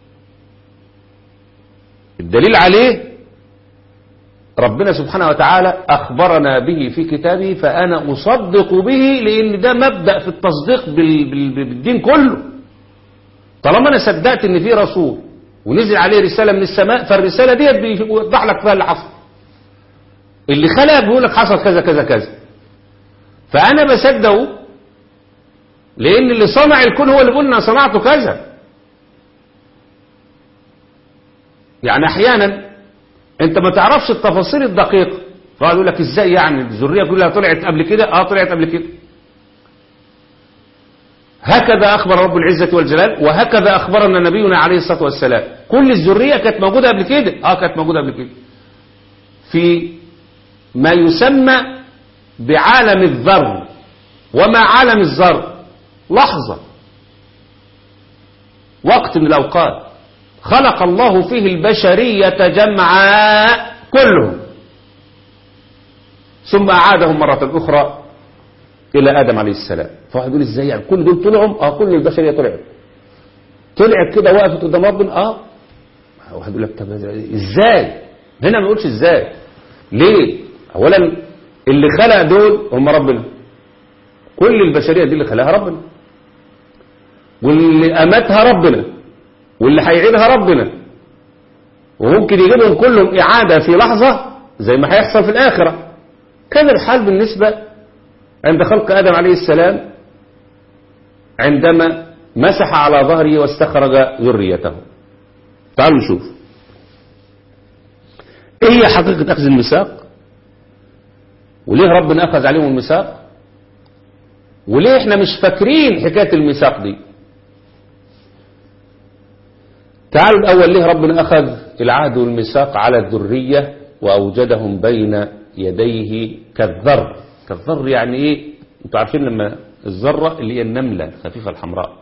الدليل عليه ربنا سبحانه وتعالى أخبرنا به في كتابه فأنا أصدق به لأن ده مبدأ في التصديق بالدين كله طالما أنا صدقت أن في رسول ونزل عليه رسالة من السماء فالرسالة ديت بيوضح لك فيها اللي حصل اللي خلق بيقول لك حصل كذا كذا كذا فأنا بصدقه لأن اللي صنع الكون هو اللي بيقول أنا صنعته كذا يعني أحيانا أنت ما تعرفش التفاصيل الدقيقة فقال يقول لك إزاي يعني الذرية كلها طلعت قبل كده آه طلعت قبل كده هكذا أخبر رب العزة والجلال وهكذا أخبرنا نبينا عليه الصلاة والسلام كل الذرية كانت موجودة قبل كده آه كانت موجودة قبل كده في ما يسمى بعالم الذر وما عالم الذر لحظة وقت من الأوقات خلق الله فيه البشرية جمعاء كلهم ثم أعادهم مرة أخرى إلى آدم عليه السلام فواحد يقول إزاي يعني كل دول طلعوا آه كل البشرية طلعت طلعت كده وقفت قدام ربنا آه واحد يقول لك طب إزاي هنا ما يقولش إزاي ليه أولا اللي خلق دول هم ربنا كل البشرية دي اللي خلقها ربنا واللي أمتها ربنا واللي هيعيدها ربنا وممكن يجيبهم كلهم إعادة في لحظة زي ما هيحصل في الآخرة كان الحال بالنسبة عند خلق آدم عليه السلام عندما مسح على ظهره واستخرج ذريته تعالوا نشوف ايه هي حقيقة اخذ الميثاق وليه ربنا اخذ عليهم الميثاق وليه احنا مش فاكرين حكاية الميثاق دي تعالوا الاول ليه ربنا اخذ العهد والميثاق على الذرية واوجدهم بين يديه كالذر كالذر يعني ايه انتوا عارفين لما الذرة اللي هي النملة الخفيفة الحمراء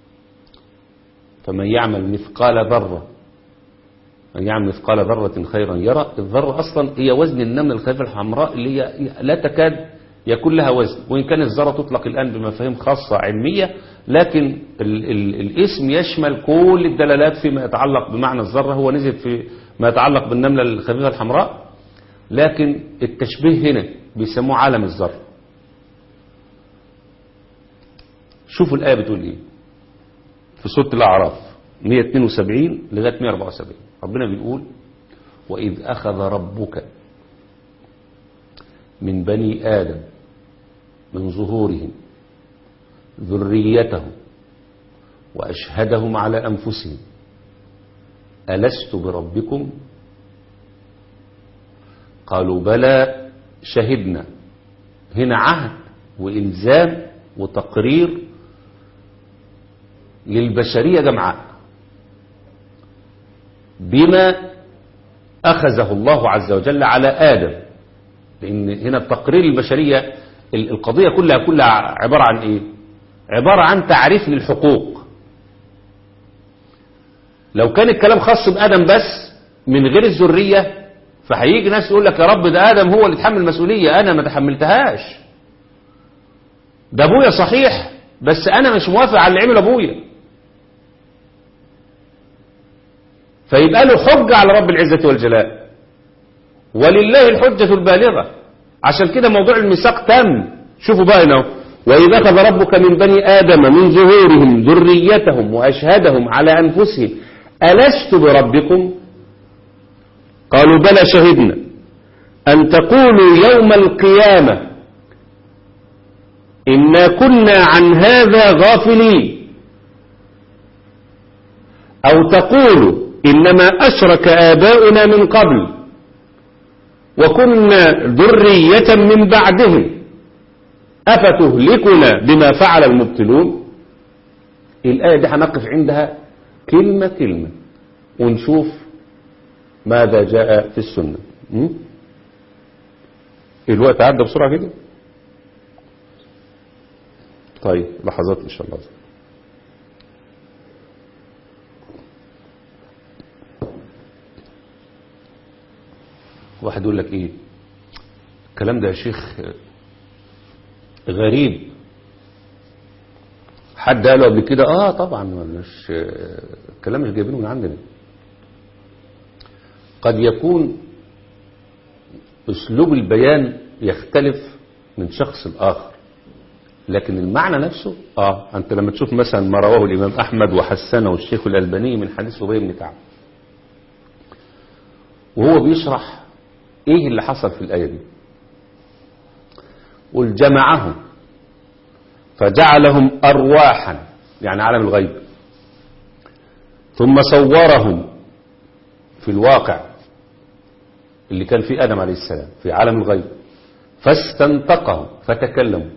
فمن يعمل مثقال ذرة من يعمل مثقال ذرة خيرا يرى الذرة أصلا هي وزن النملة الخفيفة الحمراء اللي هي لا تكاد يكون لها وزن وإن كان الذرة تطلق الآن بمفاهيم خاصة علمية لكن ال ال الاسم يشمل كل الدلالات فيما يتعلق بمعنى الذرة هو نزل في ما يتعلق بالنملة الخفيفة الحمراء لكن التشبيه هنا بيسموه عالم الذرة شوفوا الآية بتقول إيه في سورة الأعراف 172 لغاية 174 ربنا بيقول وإذ أخذ ربك من بني آدم من ظهورهم ذريتهم وأشهدهم على أنفسهم ألست بربكم قالوا بلى شهدنا هنا عهد وإلزام وتقرير للبشرية جمعاء بما أخذه الله عز وجل على آدم لأن هنا التقرير البشرية القضية كلها كلها عبارة عن إيه عبارة عن تعريف للحقوق لو كان الكلام خاص بآدم بس من غير الذرية فهيجي ناس يقول لك يا رب ده آدم هو اللي تحمل المسؤولية أنا ما تحملتهاش ده أبويا صحيح بس أنا مش موافق على اللي عمل أبويا فيبقى له حجة على رب العزة والجلال ولله الحجة البالغة عشان كده موضوع الميثاق تم شوفوا بقى هنا وإذا أخذ ربك من بني آدم من ظهورهم ذريتهم وأشهدهم على أنفسهم ألست بربكم قالوا بلى شهدنا أن تقولوا يوم القيامة إنا كنا عن هذا غافلين أو تقولوا إنما أشرك آباؤنا من قبل وكنا ذرية من بعدهم أفتهلكنا بما فعل المبتلون الآية دي هنقف عندها كلمة كلمة ونشوف ماذا جاء في السنة م? الوقت عدى بسرعة كده طيب لحظات إن شاء الله واحد يقول لك ايه الكلام ده يا شيخ غريب حد قاله قبل كده اه طبعا مش الكلام مش جايبينه من عندنا قد يكون اسلوب البيان يختلف من شخص لاخر لكن المعنى نفسه اه انت لما تشوف مثلا ما رواه الامام احمد وحسنه الشيخ الالباني من حديث ابي بن كعب وهو بيشرح ايه اللي حصل في الآية دي قل جمعهم فجعلهم أرواحا يعني عالم الغيب ثم صورهم في الواقع اللي كان في آدم عليه السلام في عالم الغيب فاستنطقهم فتكلموا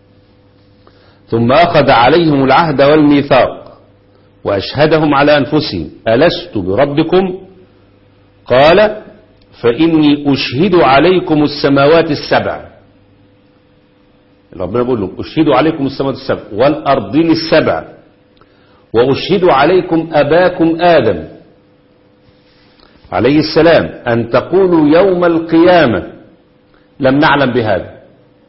ثم أخذ عليهم العهد والميثاق وأشهدهم على أنفسهم ألست بربكم قال فإني أشهد عليكم السماوات السبع ربنا بيقول لهم أشهد عليكم السماوات السبع والأرضين السبع وأشهد عليكم أباكم آدم عليه السلام أن تقولوا يوم القيامة لم نعلم بهذا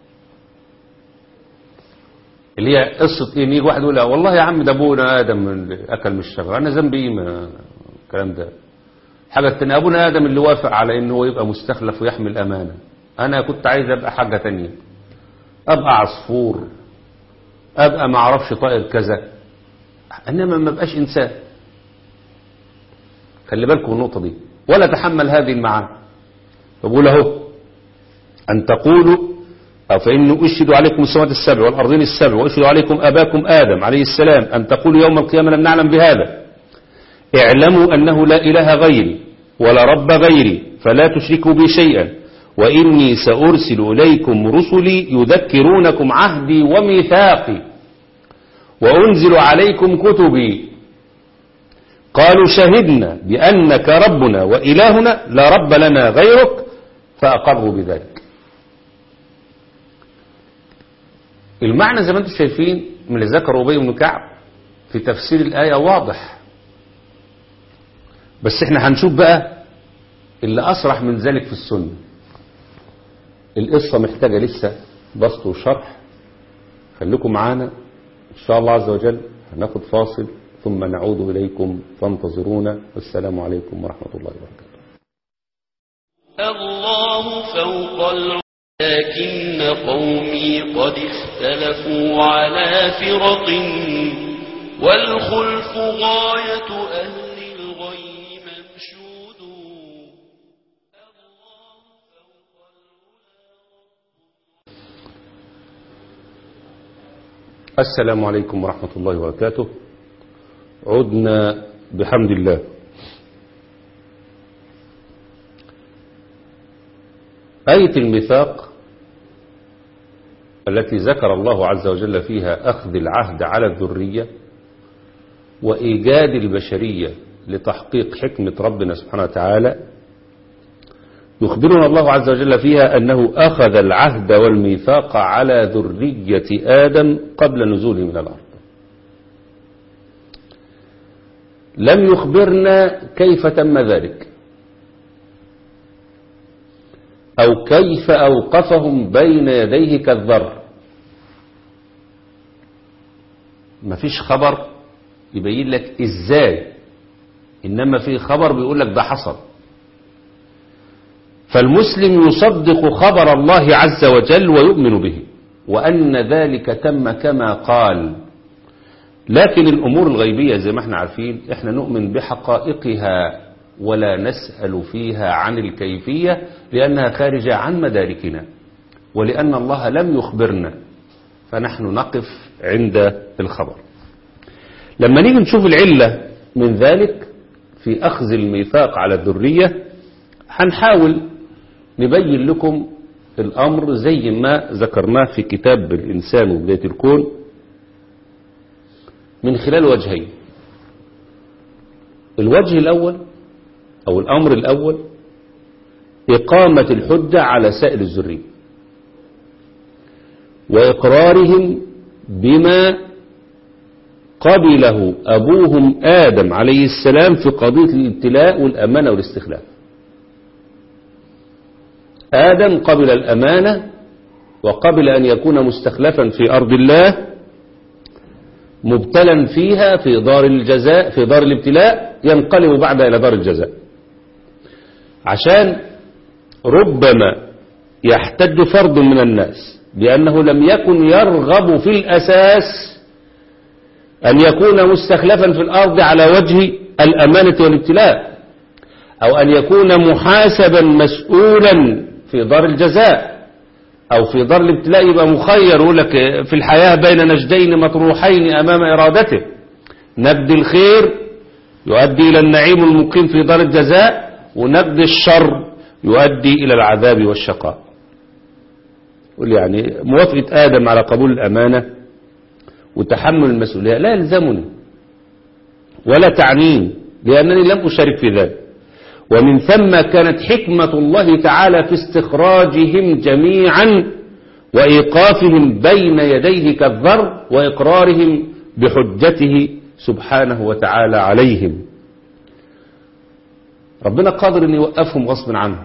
اللي هي قصة إيه يجي واحد يقول والله يا عم ده أبونا آدم أكل من الشجرة أنا ذنبي إيه ما الكلام ده حاجة تانية أبونا آدم اللي وافق على إنه هو يبقى مستخلف ويحمل أمانة أنا كنت عايز أبقى حاجة تانية أبقى عصفور أبقى ما أعرفش طائر كذا إنما ما بقاش إنسان خلي بالكم النقطة دي ولا تحمل هذه المعاني فبقول اهو أن تقولوا أو فإني أشهد عليكم السماوات السبع والأرضين السبع وأشهد عليكم أباكم آدم عليه السلام أن تقولوا يوم القيامة لم نعلم بهذا اعلموا أنه لا إله غيري ولا رب غيري فلا تشركوا بي شيئا وإني سأرسل إليكم رسلي يذكرونكم عهدي وميثاقي وأنزل عليكم كتبي قالوا شهدنا بأنك ربنا وإلهنا لا رب لنا غيرك فأقروا بذلك المعنى زي ما انتم شايفين من اللي ذكر أبي بن كعب في تفسير الآية واضح بس احنا هنشوف بقى اللي أصرح من ذلك في السنة القصة محتاجة لسه بسط وشرح خليكم معانا إن شاء الله عز وجل هناخد فاصل ثم نعود إليكم فانتظرونا والسلام عليكم ورحمة الله وبركاته الله فوق العرش لكن قومي قد اختلفوا على فرق والخلف غاية أهل الغي منشود السلام عليكم ورحمة الله وبركاته عدنا بحمد الله آية الميثاق التي ذكر الله عز وجل فيها أخذ العهد على الذرية وإيجاد البشرية لتحقيق حكمة ربنا سبحانه وتعالى يخبرنا الله عز وجل فيها أنه أخذ العهد والميثاق على ذرية آدم قبل نزوله من الأرض لم يخبرنا كيف تم ذلك أو كيف أوقفهم بين يديه كالذر مفيش خبر يبين لك إزاي إنما في خبر بيقول لك ده حصل فالمسلم يصدق خبر الله عز وجل ويؤمن به وأن ذلك تم كما قال لكن الأمور الغيبية زي ما احنا عارفين احنا نؤمن بحقائقها ولا نسأل فيها عن الكيفية لأنها خارجة عن مداركنا ولأن الله لم يخبرنا فنحن نقف عند الخبر لما نيجي نشوف العلة من ذلك في أخذ الميثاق على الذرية هنحاول نبين لكم الأمر زي ما ذكرناه في كتاب الإنسان وبداية الكون من خلال وجهين الوجه الأول أو الأمر الأول إقامة الحجة على سائر الذرية وإقرارهم بما قبله أبوهم آدم عليه السلام في قضية الابتلاء والأمانة والاستخلاف آدم قبل الأمانة وقبل أن يكون مستخلفا في أرض الله مبتلا فيها في دار الجزاء في دار الابتلاء ينقلب بعدها إلى دار الجزاء عشان ربما يحتج فرد من الناس بأنه لم يكن يرغب في الأساس أن يكون مستخلفا في الأرض على وجه الأمانة والابتلاء أو أن يكون محاسبا مسؤولا في دار الجزاء أو في دار الابتلاء يبقى مخير يقول لك في الحياة بين نجدين مطروحين أمام إرادته نجد الخير يؤدي إلى النعيم المقيم في دار الجزاء ونجد الشر يؤدي إلى العذاب والشقاء قل يعني موافقة آدم على قبول الأمانة وتحمل المسؤولية لا يلزمني ولا تعنيني لأنني لم أشارك في ذلك ومن ثم كانت حكمة الله تعالى في استخراجهم جميعا وإيقافهم بين يديه كالذر وإقرارهم بحجته سبحانه وتعالى عليهم ربنا قادر أن يوقفهم غصبا عنهم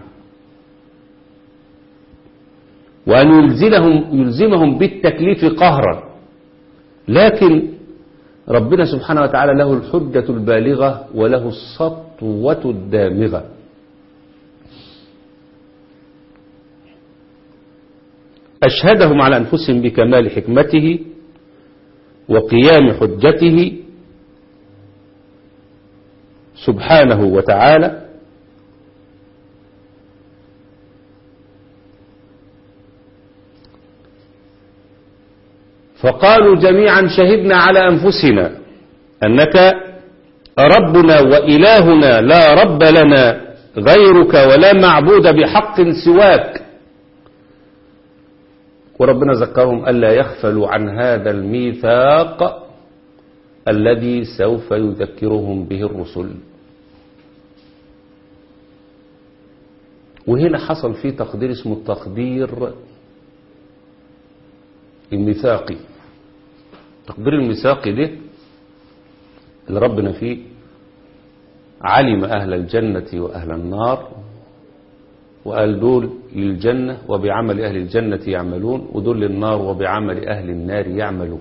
وأن يلزمهم, يلزمهم بالتكليف قهرا لكن ربنا سبحانه وتعالى له الحجة البالغة وله السطوة الدامغة أشهدهم على أنفسهم بكمال حكمته وقيام حجته سبحانه وتعالى فقالوا جميعا شهدنا على أنفسنا أنك ربنا وإلهنا لا رب لنا غيرك ولا معبود بحق سواك وربنا ذكرهم ألا يغفلوا عن هذا الميثاق الذي سوف يذكرهم به الرسل وهنا حصل فيه تقدير اسمه التقدير الميثاقي تقدير الميثاقي ده اللي ربنا فيه علم أهل الجنة وأهل النار وقال دول للجنة وبعمل أهل الجنة يعملون ودول للنار وبعمل أهل النار يعملون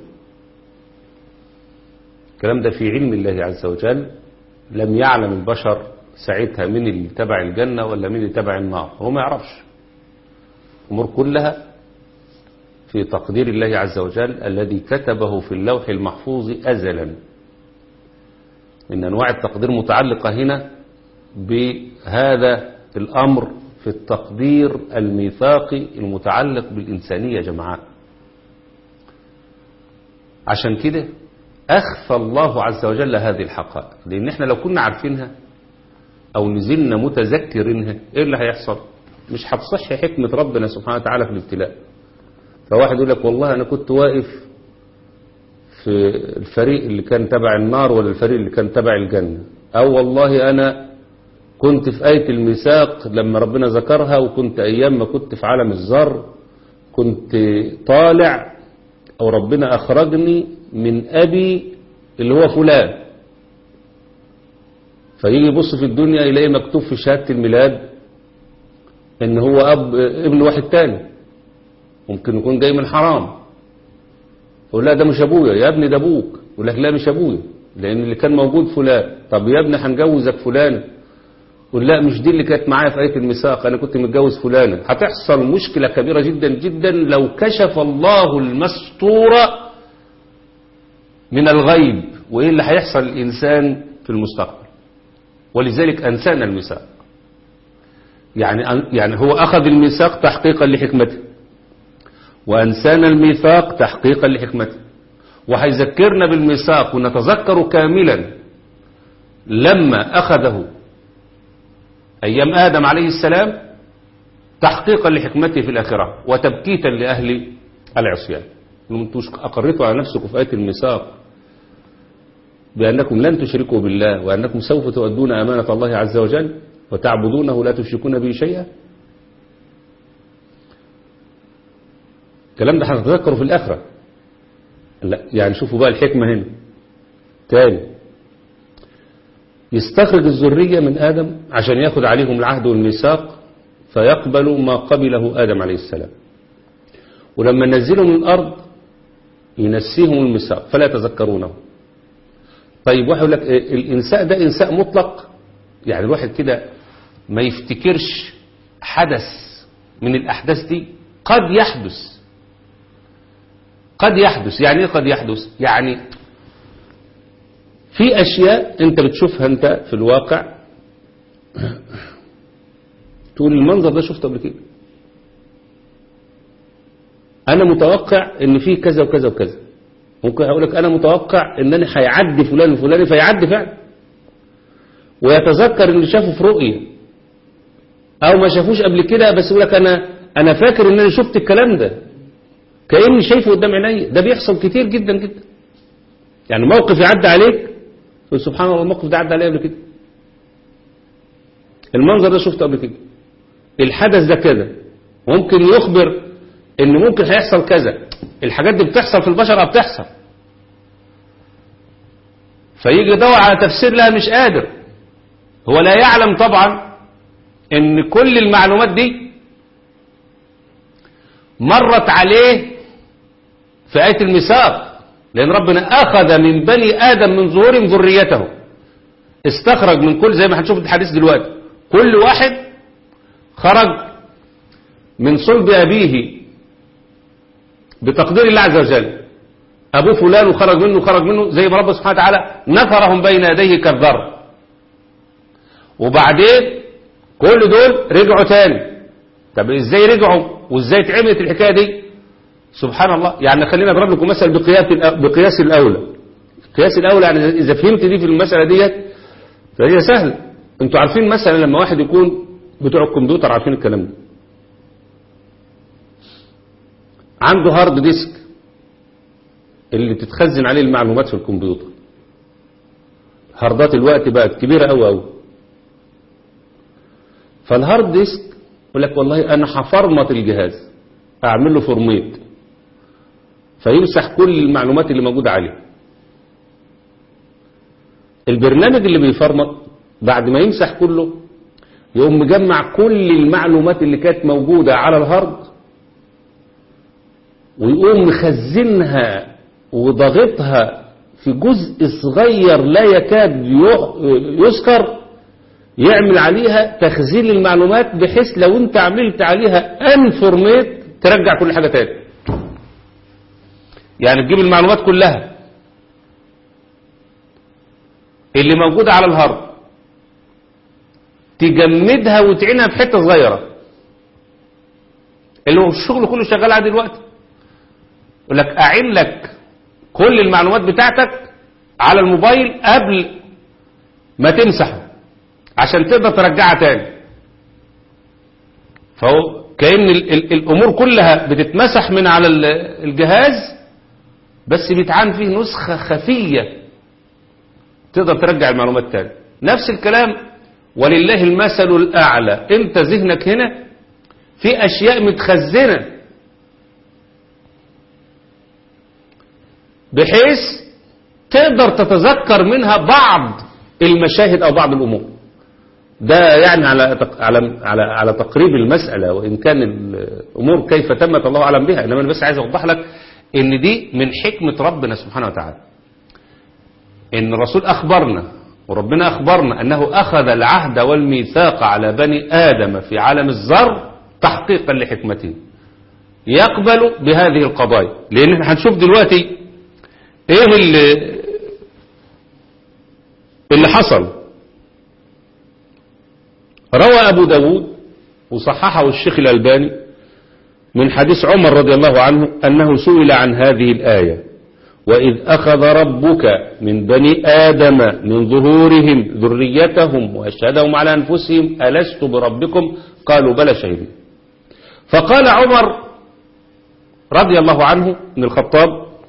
الكلام ده في علم الله عز وجل لم يعلم البشر ساعتها من اللي تبع الجنة ولا من اللي تبع النار هو ما يعرفش الأمور كلها في تقدير الله عز وجل الذي كتبه في اللوح المحفوظ أزلا إن أنواع التقدير متعلقة هنا بهذا الأمر في التقدير الميثاقي المتعلق بالإنسانية جماعة عشان كده أخفى الله عز وجل هذه الحقائق لأن احنا لو كنا عارفينها أو نزلنا متذكرينها إيه اللي هيحصل مش هتصح حكمة ربنا سبحانه وتعالى في الابتلاء فواحد يقول لك والله أنا كنت واقف في الفريق اللي كان تبع النار ولا الفريق اللي كان تبع الجنة أو والله أنا كنت في آية الميثاق لما ربنا ذكرها وكنت أيام ما كنت في عالم الذر كنت طالع أو ربنا أخرجني من أبي اللي هو فلان فيجي يبص في الدنيا يلاقي مكتوب في شهادة الميلاد ان هو اب ابن واحد تاني ممكن يكون جاي من حرام يقول لا ده مش ابويا يا ابني ده ابوك يقول لك لا مش ابويا لان اللي كان موجود فلان طب يا ابني هنجوزك فلان يقول لا مش دي اللي كانت معايا في آية الميثاق انا كنت متجوز فلانة هتحصل مشكلة كبيرة جدا جدا لو كشف الله المستور من الغيب وايه اللي هيحصل الانسان في المستقبل ولذلك أنسانا الميثاق يعني يعني هو أخذ الميثاق تحقيقا لحكمته وأنسانا الميثاق تحقيقا لحكمته وهيذكرنا بالميثاق ونتذكر كاملا لما أخذه أيام آدم عليه السلام تحقيقا لحكمته في الآخرة وتبكيتا لأهل العصيان انتم أقرتوا على نفسكم في آية الميثاق بأنكم لن تشركوا بالله وأنكم سوف تؤدون أمانة الله عز وجل وتعبدونه لا تشركون به شيئا الكلام ده هنتذكره في الآخرة لا يعني شوفوا بقى الحكمة هنا تاني يستخرج الذرية من آدم عشان ياخد عليهم العهد والميثاق فيقبلوا ما قبله آدم عليه السلام ولما نزلهم من الأرض ينسيهم الميثاق فلا يتذكرونه طيب واحد يقول لك الإنساء ده إنساء مطلق يعني الواحد كده ما يفتكرش حدث من الأحداث دي قد يحدث قد يحدث يعني ايه قد يحدث يعني في أشياء أنت بتشوفها أنت في الواقع تقول المنظر ده شفته قبل كده أنا متوقع إن فيه كذا وكذا وكذا ممكن أقول لك أنا متوقع إن أنا هيعدي فلان الفلاني فيعدي فعلا ويتذكر إن شافه في رؤية أو ما شافوش قبل كده بس يقول لك أنا أنا فاكر إن أنا شفت الكلام ده كأني شايفه قدام عيني ده بيحصل كتير جدا جدا يعني موقف يعدي عليك تقول سبحان الله الموقف ده عدى عليا قبل كده المنظر ده شفته قبل كده الحدث ده كده ممكن يخبر ان ممكن هيحصل كذا الحاجات دي بتحصل في البشر أو بتحصل فيجي يدور على تفسير لها مش قادر هو لا يعلم طبعا ان كل المعلومات دي مرت عليه في آية الميثاق لأن ربنا أخذ من بني آدم من ظهورهم ذريته استخرج من كل زي ما هنشوف الحديث دلوقتي كل واحد خرج من صلب أبيه بتقدير الله عز وجل أبوه فلان وخرج منه وخرج منه زي ما رب سبحانه وتعالى نثرهم بين يديه كالذر وبعدين كل دول رجعوا تاني طب ازاي رجعوا وازاي اتعملت الحكاية دي سبحان الله يعني خلينا اضرب لكم مثل بقياس بقياس الاولى قياس الاولى يعني اذا فهمت دي في المساله ديت فهي سهله انتوا عارفين مثلا لما واحد يكون بتوع الكمبيوتر عارفين الكلام ده عنده هارد ديسك اللي تتخزن عليه المعلومات في الكمبيوتر هاردات الوقت بقت كبيرة قوي قوي فالهارد ديسك يقول لك والله انا هفرمط الجهاز اعمل له فورميت فيمسح كل المعلومات اللي موجودة عليه البرنامج اللي بيفرمط بعد ما يمسح كله يقوم مجمع كل المعلومات اللي كانت موجودة على الهارد ويقوم مخزنها وضغطها في جزء صغير لا يكاد يذكر يعمل عليها تخزين المعلومات بحيث لو انت عملت عليها انفورميت ترجع كل حاجة تاني يعني تجيب المعلومات كلها اللي موجودة على الهارد تجمدها وتعينها في حتة صغيرة اللي هو الشغل كله شغال على دلوقتي يقول لك أعين لك كل المعلومات بتاعتك على الموبايل قبل ما تمسحه عشان تقدر ترجعها تاني فهو كأن ال ال الأمور كلها بتتمسح من على الجهاز بس بيتعان فيه نسخة خفية تقدر ترجع المعلومات تاني نفس الكلام ولله المثل الأعلى انت ذهنك هنا في أشياء متخزنة بحيث تقدر تتذكر منها بعض المشاهد أو بعض الأمور ده يعني على على على على تقريب المسألة وإن كان الأمور كيف تمت الله أعلم بها إنما أنا بس عايز أوضح لك إن دي من حكمة ربنا سبحانه وتعالى إن الرسول أخبرنا وربنا أخبرنا أنه أخذ العهد والميثاق على بني آدم في عالم الذر تحقيقا لحكمته يقبل بهذه القضايا لأن احنا هنشوف دلوقتي ايه اللي اللي حصل روى أبو داود وصححه الشيخ الألباني من حديث عمر رضي الله عنه أنه سئل عن هذه الآية وإذ أخذ ربك من بني آدم من ظهورهم ذريتهم وأشهدهم على أنفسهم ألست بربكم قالوا بلى شهدوا فقال عمر رضي الله عنه من الخطاب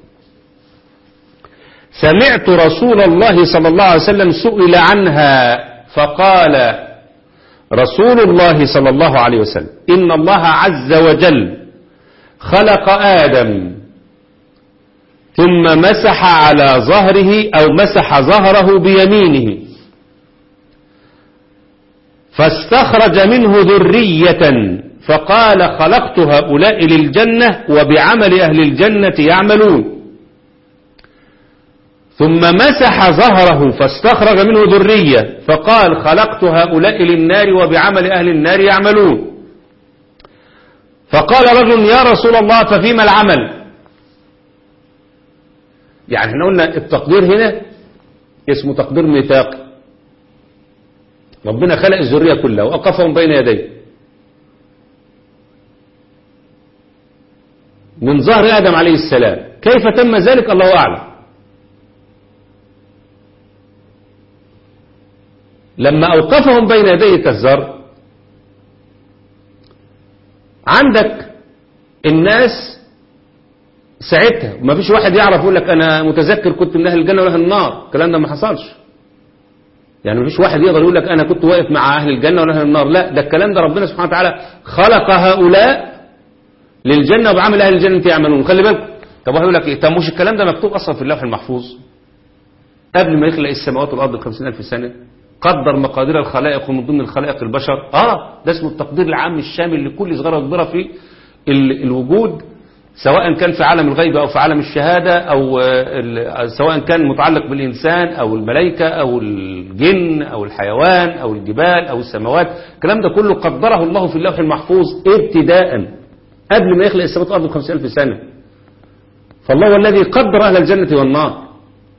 سمعت رسول الله صلى الله عليه وسلم سئل عنها فقال رسول الله صلى الله عليه وسلم إن الله عز وجل خلق آدم ثم مسح على ظهره أو مسح ظهره بيمينه فاستخرج منه ذرية فقال خلقت هؤلاء للجنة وبعمل أهل الجنة يعملون ثم مسح ظهره فاستخرج منه ذرية فقال خلقت هؤلاء للنار وبعمل أهل النار يعملون فقال رجل يا رسول الله ففيما العمل يعني احنا قلنا التقدير هنا اسمه تقدير ميثاقي ربنا خلق الذرية كلها وأقفهم بين يديه من ظهر آدم عليه السلام كيف تم ذلك الله أعلم لما أوقفهم بين يديه كالزر عندك الناس ساعتها ما فيش واحد يعرف يقول لك أنا متذكر كنت من أهل الجنة ولا أهل النار الكلام ده ما حصلش يعني ما فيش واحد يقدر يقول لك أنا كنت واقف مع أهل الجنة ولا أهل النار لا ده الكلام ده ربنا سبحانه وتعالى خلق هؤلاء للجنة وبعمل أهل الجنة يعملون خلي بالكم طب واحد يقول لك إيه طب مش الكلام ده مكتوب أصلا في اللوح المحفوظ قبل ما يخلق السماوات والأرض بخمسين ألف سنة قدر مقادير الخلائق ومن ضمن الخلائق البشر آه ده اسمه التقدير العام الشامل لكل صغيرة وكبيرة في ال- الوجود سواء كان في عالم الغيب أو في عالم الشهادة أو ال- سواء كان متعلق بالإنسان أو الملائكة أو الجن أو الحيوان أو الجبال أو السماوات الكلام ده كله قدره الله في اللوح المحفوظ ابتداء قبل ما يخلق السماوات والأرض بخمسين ألف سنة فالله هو الذي قدر أهل الجنة والنار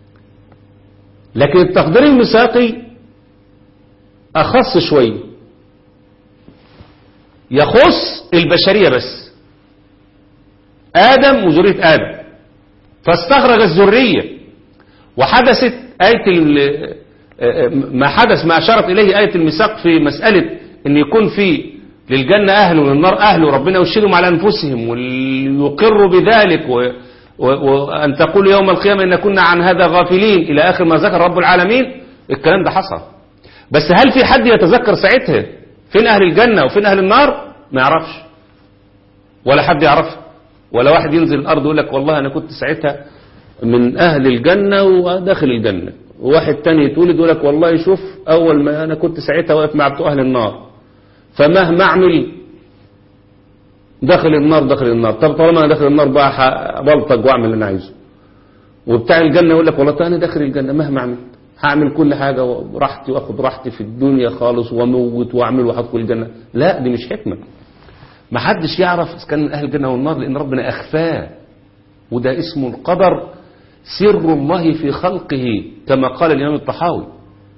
لكن التقدير الميثاقي أخص شوية يخص البشرية بس آدم وذرية آدم فاستخرج الذرية وحدثت آية ال- ما حدث ما أشارت إليه آية الميثاق في مسألة أن يكون في للجنة أهل وللنار أهل وربنا يشهدهم على أنفسهم ويقروا بذلك و و- وأن تقول يوم القيامة إن كنا عن هذا غافلين إلى آخر ما ذكر رب العالمين الكلام ده حصل بس هل في حد يتذكر ساعتها فين أهل الجنة وفين أهل النار ما يعرفش ولا حد يعرفها ولا واحد ينزل الأرض يقول لك والله أنا كنت ساعتها من أهل الجنة وداخل الجنة وواحد تاني يتولد يقول لك والله شوف أول ما أنا كنت ساعتها واقف مع بتوع أهل النار فمهما أعمل داخل النار داخل النار طب طالما أنا داخل النار بقى ح- بلطج وأعمل اللي أنا عايزه وبتاع الجنة يقول لك والله أنا داخل الجنة مهما أعمل هعمل كل حاجة براحتي وأخد راحتي في الدنيا خالص وأموت وأعمل وأدخل الجنة لا دي مش حكمة ما حدش يعرف إذا كان أهل الجنة والنار لأن ربنا أخفاه وده اسمه القدر سر الله في خلقه كما قال الإمام الطحاوي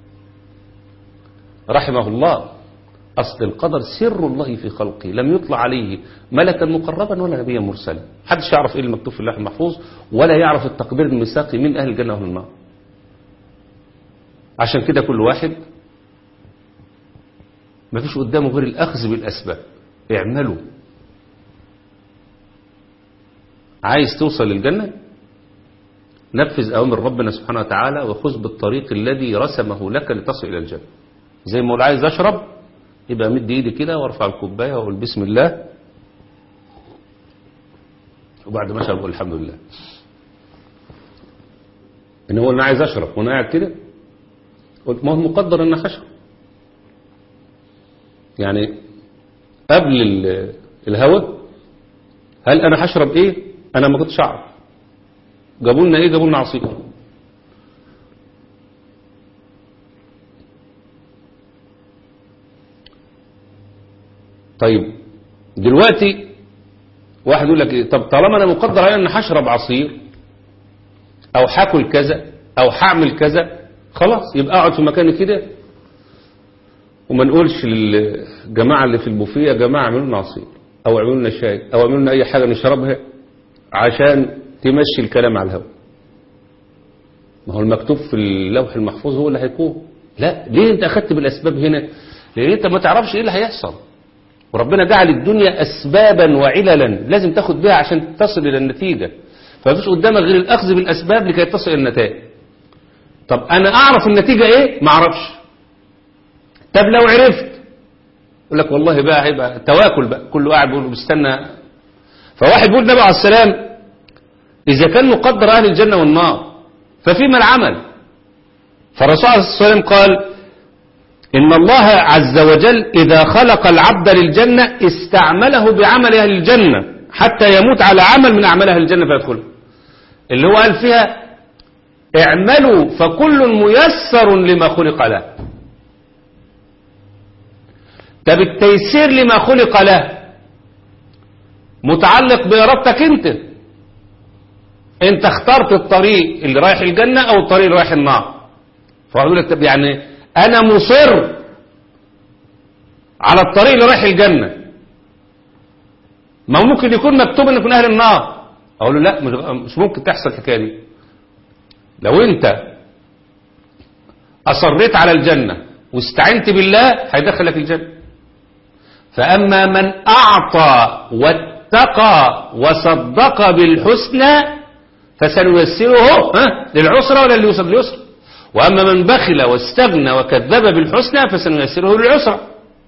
رحمه الله أصل القدر سر الله في خلقه لم يطلع عليه ملكا مقربا ولا نبيا مرسلا محدش يعرف ايه المكتوب في اللوح المحفوظ ولا يعرف التقدير الميثاقي من أهل الجنة وأهل النار عشان كده كل واحد ما فيش قدامه غير الأخذ بالأسباب اعملوا عايز توصل للجنة نفذ أوامر ربنا سبحانه وتعالى وخذ بالطريق الذي رسمه لك لتصل إلى الجنة زي ما اقول عايز أشرب يبقى مد إيدي كده وارفع الكوباية وأقول بسم الله وبعد ما أشرب أقول الحمد لله إن هو أنا عايز أشرب وأنا قاعد كده قلت ما هو المقدر أن أشرب يعني قبل ال- الهوى هل أنا هشرب إيه أنا ما كنتش أعرف جابوا لنا إيه جابوا لنا عصير طيب دلوقتي واحد يقول لك إيه طب طالما أنا مقدر على أن هشرب عصير أو هاكل كذا أو هعمل كذا خلاص يبقى أقعد في مكاني كده وما نقولش للجماعة اللي في البوفيه يا جماعة اعملوا لنا عصير أو اعملوا لنا شاي أو اعملوا لنا أي حاجة نشربها عشان تمشي الكلام على الهواء ما هو المكتوب في اللوح المحفوظ هو اللي هيكون لا ليه انت اخدت بالاسباب هنا لان انت ما تعرفش ايه اللي هيحصل وربنا جعل الدنيا اسبابا وعللا لازم تاخد بها عشان تصل الى النتيجه فمفيش قدامك غير الاخذ بالاسباب لكي تصل الى النتائج طب انا اعرف النتيجه ايه ما اعرفش طب لو عرفت يقول لك والله بقى هيبقى تواكل بقى كله قاعد بيقول بيستنى فواحد بيقول النبي عليه السلام إذا كان مقدر أهل الجنة والنار ففيما العمل فالرسول عليه الصلاة والسلام قال إن الله عز وجل إذا خلق العبد للجنة استعمله بعمل أهل الجنة حتى يموت على عمل من أعمال أهل الجنة فيدخله اللي هو قال فيها اعملوا فكل ميسر لما خلق له طب التيسير لما خلق له متعلق بإرادتك انت انت اخترت الطريق اللي رايح الجنة او الطريق اللي رايح النار فقالوا لك طب يعني انا مصر على الطريق اللي رايح الجنة ما ممكن يكون مكتوب انك من اهل النار اقول له لا مش- مش ممكن تحصل الحكايه دي لو انت اصريت على الجنة واستعنت بالله هيدخلك الجنة فأما من أعطى واتقى وصدق بالحسنى فسنيسره ها للعسرى ولا لليسر لليسر وأما من بخل واستغنى وكذب بالحسنى فسنيسره للعسرى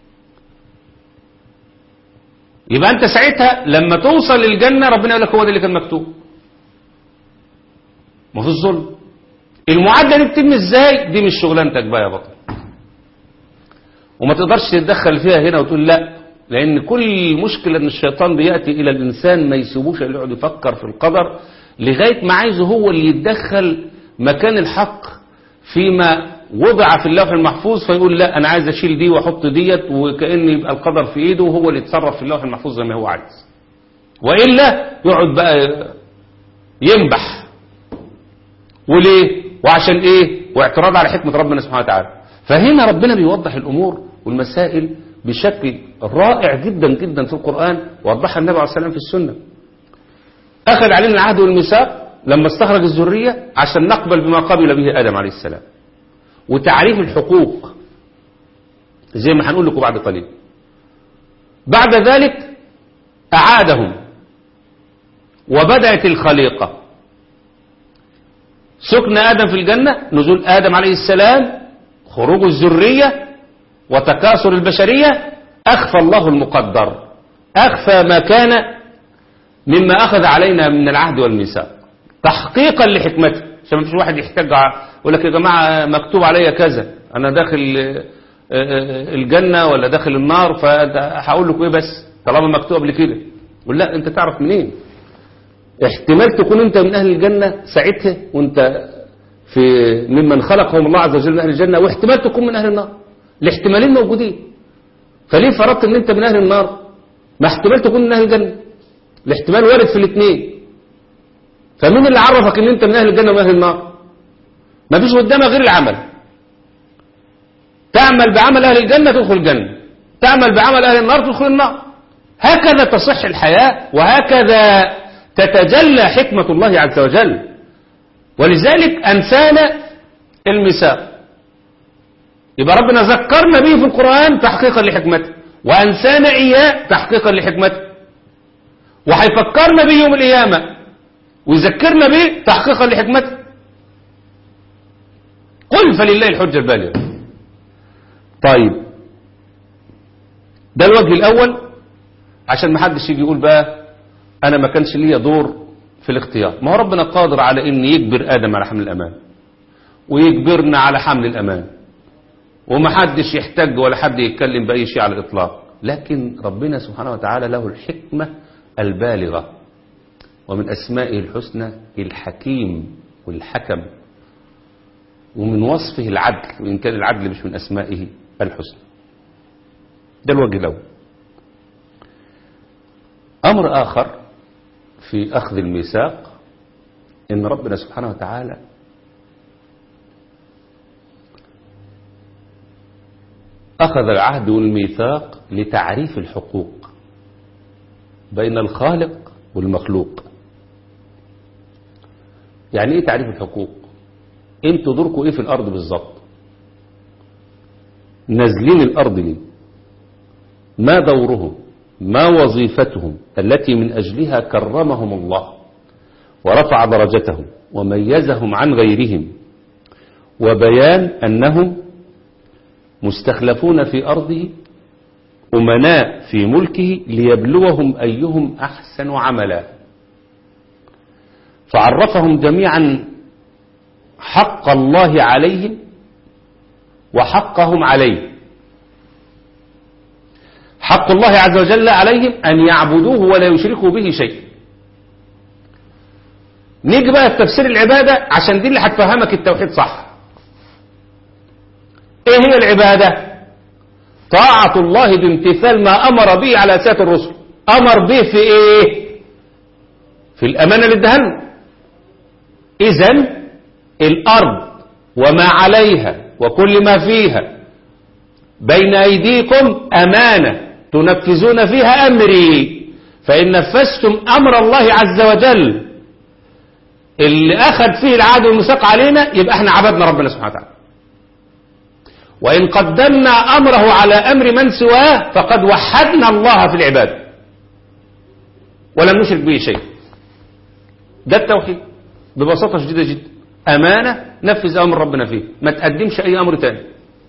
يبقى أنت ساعتها لما توصل للجنة ربنا يقول لك هو ده اللي كان مكتوب ما في الظلم المعادلة دي بتتم ازاي دي مش شغلانتك بقى يا بطل وما تقدرش تتدخل فيها هنا وتقول لا لان كل مشكلة ان الشيطان بيأتي الى الانسان ما يسيبوش اللي يقعد يفكر في القدر لغاية ما عايزه هو اللي يتدخل مكان الحق فيما وضع في اللوح المحفوظ فيقول لا انا عايز اشيل دي واحط ديت وكأن يبقى القدر في ايده وهو اللي يتصرف في اللوح المحفوظ زي ما هو عايز وإلا يقعد بقى ينبح وليه وعشان ايه واعتراض على حكمة ربنا سبحانه وتعالى فهنا ربنا بيوضح الأمور والمسائل بشكل رائع جدا جدا في القرآن ووضحها النبي عليه السلام في السنة أخذ علينا العهد والميثاق لما استخرج الذرية عشان نقبل بما قبل به آدم عليه السلام وتعريف الحقوق زي ما هنقول لكم بعد قليل بعد ذلك أعادهم وبدأت الخليقة سكن آدم في الجنة نزول آدم عليه السلام خروج الذرية وتكاثر البشرية أخفى الله المقدر أخفى ما كان مما أخذ علينا من العهد والميثاق تحقيقا لحكمته عشان ما فيش واحد يحتاج ع- يقول لك يا جماعة مكتوب عليا كذا أنا داخل آه، آه، الجنة ولا داخل النار فهقول لكم إيه بس طالما مكتوب قبل كده يقول لا أنت تعرف منين احتمال تكون أنت من أهل الجنة ساعتها وأنت في ممن خلقهم الله عز وجل من أهل الجنة واحتمال تكون من أهل النار الاحتمالين موجودين فليه فرضت ان انت من اهل النار ما احتمال تكون من اهل الجنه الاحتمال وارد في الاثنين فمين اللي عرفك ان انت من اهل الجنه ومن اهل النار ما فيش قدامك غير العمل تعمل بعمل اهل الجنه تدخل الجنه تعمل بعمل اهل النار تدخل النار هكذا تصح الحياه وهكذا تتجلى حكمه الله عز وجل ولذلك انسانا الميثاق يبقى ربنا ذكرنا به في القرآن تحقيقا لحكمته وأنسانا إياه تحقيقا لحكمته وهيفكرنا به يوم القيامة ويذكرنا به تحقيقا لحكمته قل فلله الحجة البالغة طيب ده الوجه الأول عشان ما حدش يجي يقول بقى أنا ما كانش ليا دور في الاختيار ما هو ربنا قادر على إن يجبر آدم على حمل الأمان ويجبرنا على حمل الأمان ومحدش يحتاج ولا حد يتكلم بأي شيء على الإطلاق لكن ربنا سبحانه وتعالى له الحكمة البالغة ومن أسمائه الحسنى الحكيم والحكم ومن وصفه العدل وإن كان العدل مش من أسمائه الحسنى ده الوجه الأول أمر آخر في أخذ الميثاق إن ربنا سبحانه وتعالى أخذ العهد والميثاق لتعريف الحقوق بين الخالق والمخلوق يعني ايه تعريف الحقوق انتوا دوركم ايه في الارض بالظبط نازلين الارض ليه ما دورهم ما وظيفتهم التي من اجلها كرمهم الله ورفع درجتهم وميزهم عن غيرهم وبيان انهم مستخلفون في أرضه أمناء في ملكه ليبلوهم أيهم أحسن عملا فعرفهم جميعا حق الله عليهم وحقهم عليه حق الله عز وجل عليهم أن يعبدوه ولا يشركوا به شيء نيجي بقى تفسير العبادة عشان دي اللي هتفهمك التوحيد صح ايه هي العبادة طاعة الله بامتثال ما امر به على سات الرسل امر به في ايه في الامانة للدهن اذا الارض وما عليها وكل ما فيها بين ايديكم امانة تنفذون فيها امري فان نفذتم امر الله عز وجل اللي اخذ فيه العهد والميثاق علينا يبقى احنا عبدنا ربنا سبحانه وتعالى وإن قدمنا أمره على أمر من سواه فقد وحدنا الله في العبادة ولم نشرك به شيء ده التوحيد ببساطة شديدة جدا أمانة نفذ أمر ربنا فيه ما تقدمش أي أمر تاني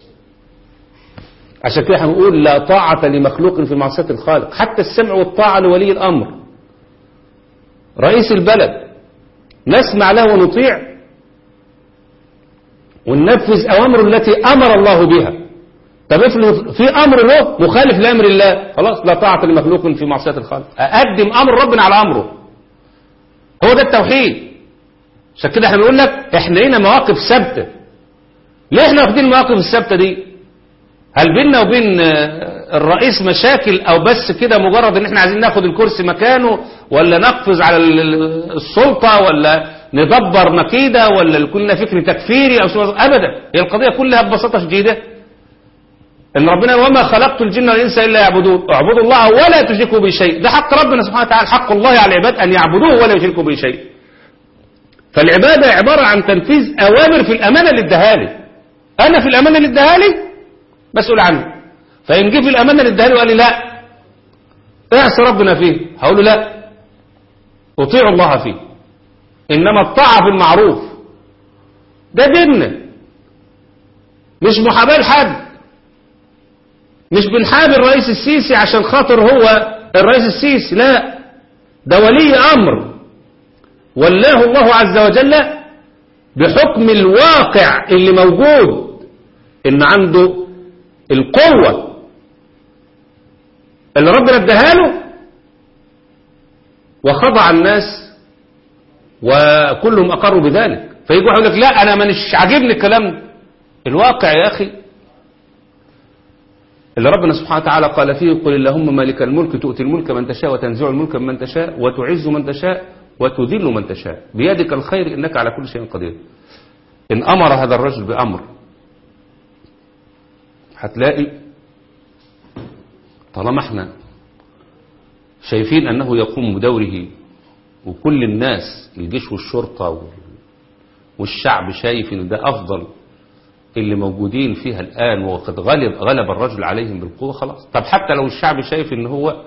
عشان كده هنقول لا طاعة لمخلوق في معصية الخالق حتى السمع والطاعة لولي الأمر رئيس البلد نسمع له ونطيع وننفذ أوامره التي أمر الله بها طب افرض في أمر له مخالف لأمر الله خلاص لا طاعة لمخلوق في معصية الخالق أقدم أمر ربنا على أمره هو ده التوحيد عشان كده احنا بنقول لك احنا لينا مواقف ثابته ليه احنا واخدين المواقف الثابته دي هل بيننا وبين الرئيس مشاكل او بس كده مجرد ان احنا عايزين ناخد الكرسي مكانه ولا نقفز على السلطه ولا ندبر مكيده ولا كلنا فكر تكفيري او ابدا هي القضيه كلها ببساطه شديده ان ربنا وما خلقت الجن والانس الا يعبدون اعبدوا الله ولا تشركوا به شيء ده حق ربنا سبحانه وتعالى حق الله على العباد ان يعبدوه ولا يشركوا به شيء فالعباده عباره عن تنفيذ اوامر في الامانه اللي اداها لي انا في الامانه اللي اداها لي مسؤول عنه فان جه في الامانه اللي اداها لي وقال لي لا اعصي ربنا فيه هقول له لا اطيعوا الله فيه انما الطاعه في المعروف ده ديننا مش محاباه لحد مش بنحابي الرئيس السيسي عشان خاطر هو الرئيس السيسي لا ده ولي امر ولاه الله عز وجل بحكم الواقع اللي موجود ان عنده القوة اللي ربنا اداها له وخضع الناس وكلهم اقروا بذلك فيجوا يقول لك لا انا مش عاجبني الكلام ده الواقع يا اخي اللي ربنا سبحانه وتعالى قال فيه قل اللهم مالك الملك تؤتي الملك من تشاء وتنزع الملك من تشاء وتعز من تشاء وتذل من تشاء بيدك الخير إنك على كل شيء قدير إن أمر هذا الرجل بأمر هتلاقي طالما احنا شايفين أنه يقوم بدوره وكل الناس الجيش والشرطة والشعب شايف ان ده أفضل اللي موجودين فيها الآن وقد غلب, غلب الرجل عليهم بالقوة خلاص طب حتى لو الشعب شايف ان هو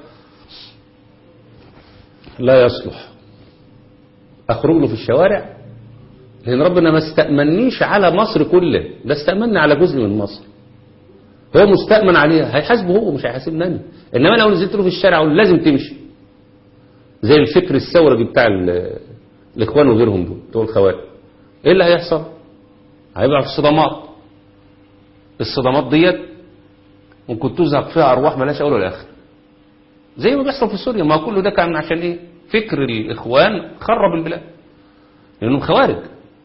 لا يصلح أخرج له في الشوارع لأن ربنا ما استأمنيش على مصر كله ده استأمني على جزء من مصر هو مستأمن عليها هيحاسبه هو مش هيحاسبني أنا إنما لو نزلت له في الشارع أقول لازم تمشي زي الفكر الثوري بتاع الإخوان وغيرهم دول بتوع الخوارج إيه اللي هيحصل؟ هيبقى في صدمات الصدمات ديت ممكن تزهق فيها أرواح ملاش أول ولا آخر زي ما بيحصل في سوريا ما كله ده كان عشان إيه؟ فكر الإخوان خرب البلاد لأنهم خوارج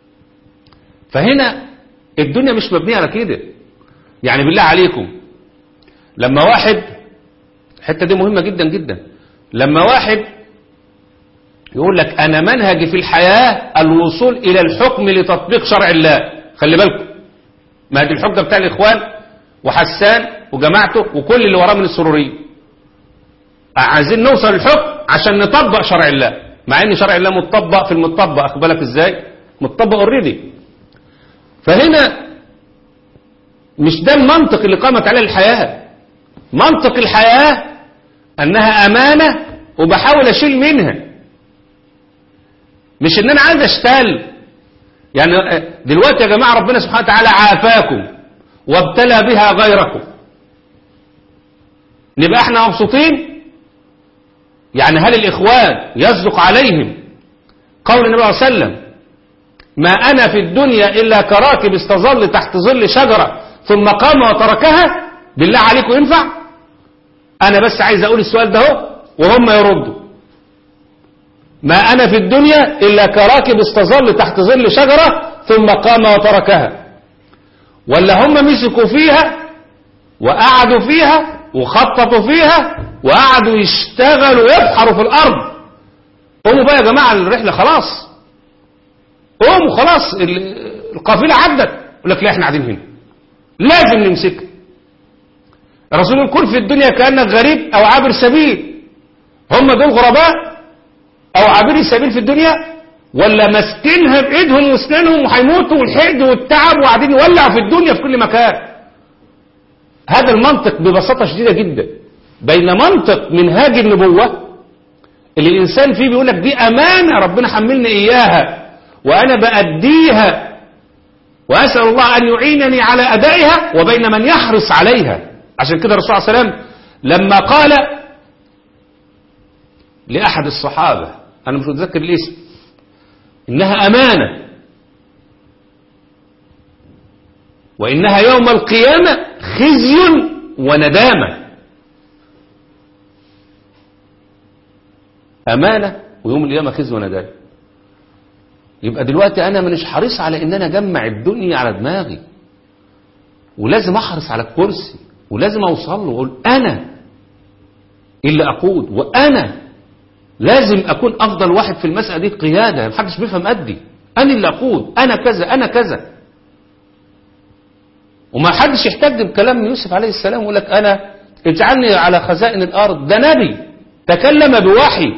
فهنا الدنيا مش مبنية على كده يعني بالله عليكم لما واحد الحتة دي مهمة جدا جدا لما واحد يقول لك أنا منهجي في الحياة الوصول إلى الحكم لتطبيق شرع الله خلي بالكم ما دي الحجة بتاع الإخوان وحسان وجماعته وكل اللي وراه من السروريين عايزين نوصل للحكم عشان نطبق شرع الله مع ان شرع الله متطبق في المتطبق اخد بالك ازاي متطبق اوريدي فهنا مش ده المنطق اللي قامت عليه الحياة منطق الحياة انها امانة وبحاول اشيل منها مش ان انا عايز اشتغل يعني دلوقتي يا جماعة ربنا سبحانه وتعالى عافاكم وابتلى بها غيركم نبقى احنا مبسوطين يعني هل الإخوان يصدق عليهم قول النبي صلى الله عليه وسلم ما أنا في الدنيا إلا كراكب استظل تحت ظل شجرة ثم قام وتركها بالله عليكم ينفع أنا بس عايز أقول السؤال ده هو وهم يردوا ما أنا في الدنيا إلا كراكب استظل تحت ظل شجرة ثم قام وتركها ولا هم مسكوا فيها وقعدوا فيها وخططوا فيها وقعدوا يشتغلوا ويبحروا في الأرض قوموا بقى يا جماعة الرحلة خلاص قوموا خلاص القافلة عدت يقول لك لا احنا قاعدين هنا لازم نمسكها الرسول يقول كن في الدنيا كأنك غريب أو عابر سبيل هم دول غرباء أو عابري سبيل في الدنيا ولا ماسكينها بإيدهم واسنانهم وهيموتوا والحقد والتعب وقاعدين يولعوا في الدنيا في كل مكان هذا المنطق ببساطة شديدة جدا بين منطق منهاج النبوة اللي الإنسان فيه بيقول لك دي أمانة ربنا حملني إياها وأنا بأديها وأسأل الله أن يعينني على أدائها وبين من يحرص عليها عشان كده الرسول صلى الله عليه وسلم لما قال لأحد الصحابة أنا مش متذكر الاسم إنها أمانة وإنها يوم القيامة خزي وندامة أمانة ويوم القيامة خزي وندامة يبقى دلوقتي أنا مش حريص على إن أنا أجمع الدنيا على دماغي ولازم أحرص على الكرسي ولازم أوصل له وأقول أنا اللي أقود وأنا لازم أكون أفضل واحد في المسألة دي قيادة محدش بيفهم قدي أنا اللي أقود أنا كذا أنا كذا وما حدش يحتج بكلام يوسف عليه السلام يقول لك أنا اجعلني على خزائن الأرض ده نبي تكلم بوحي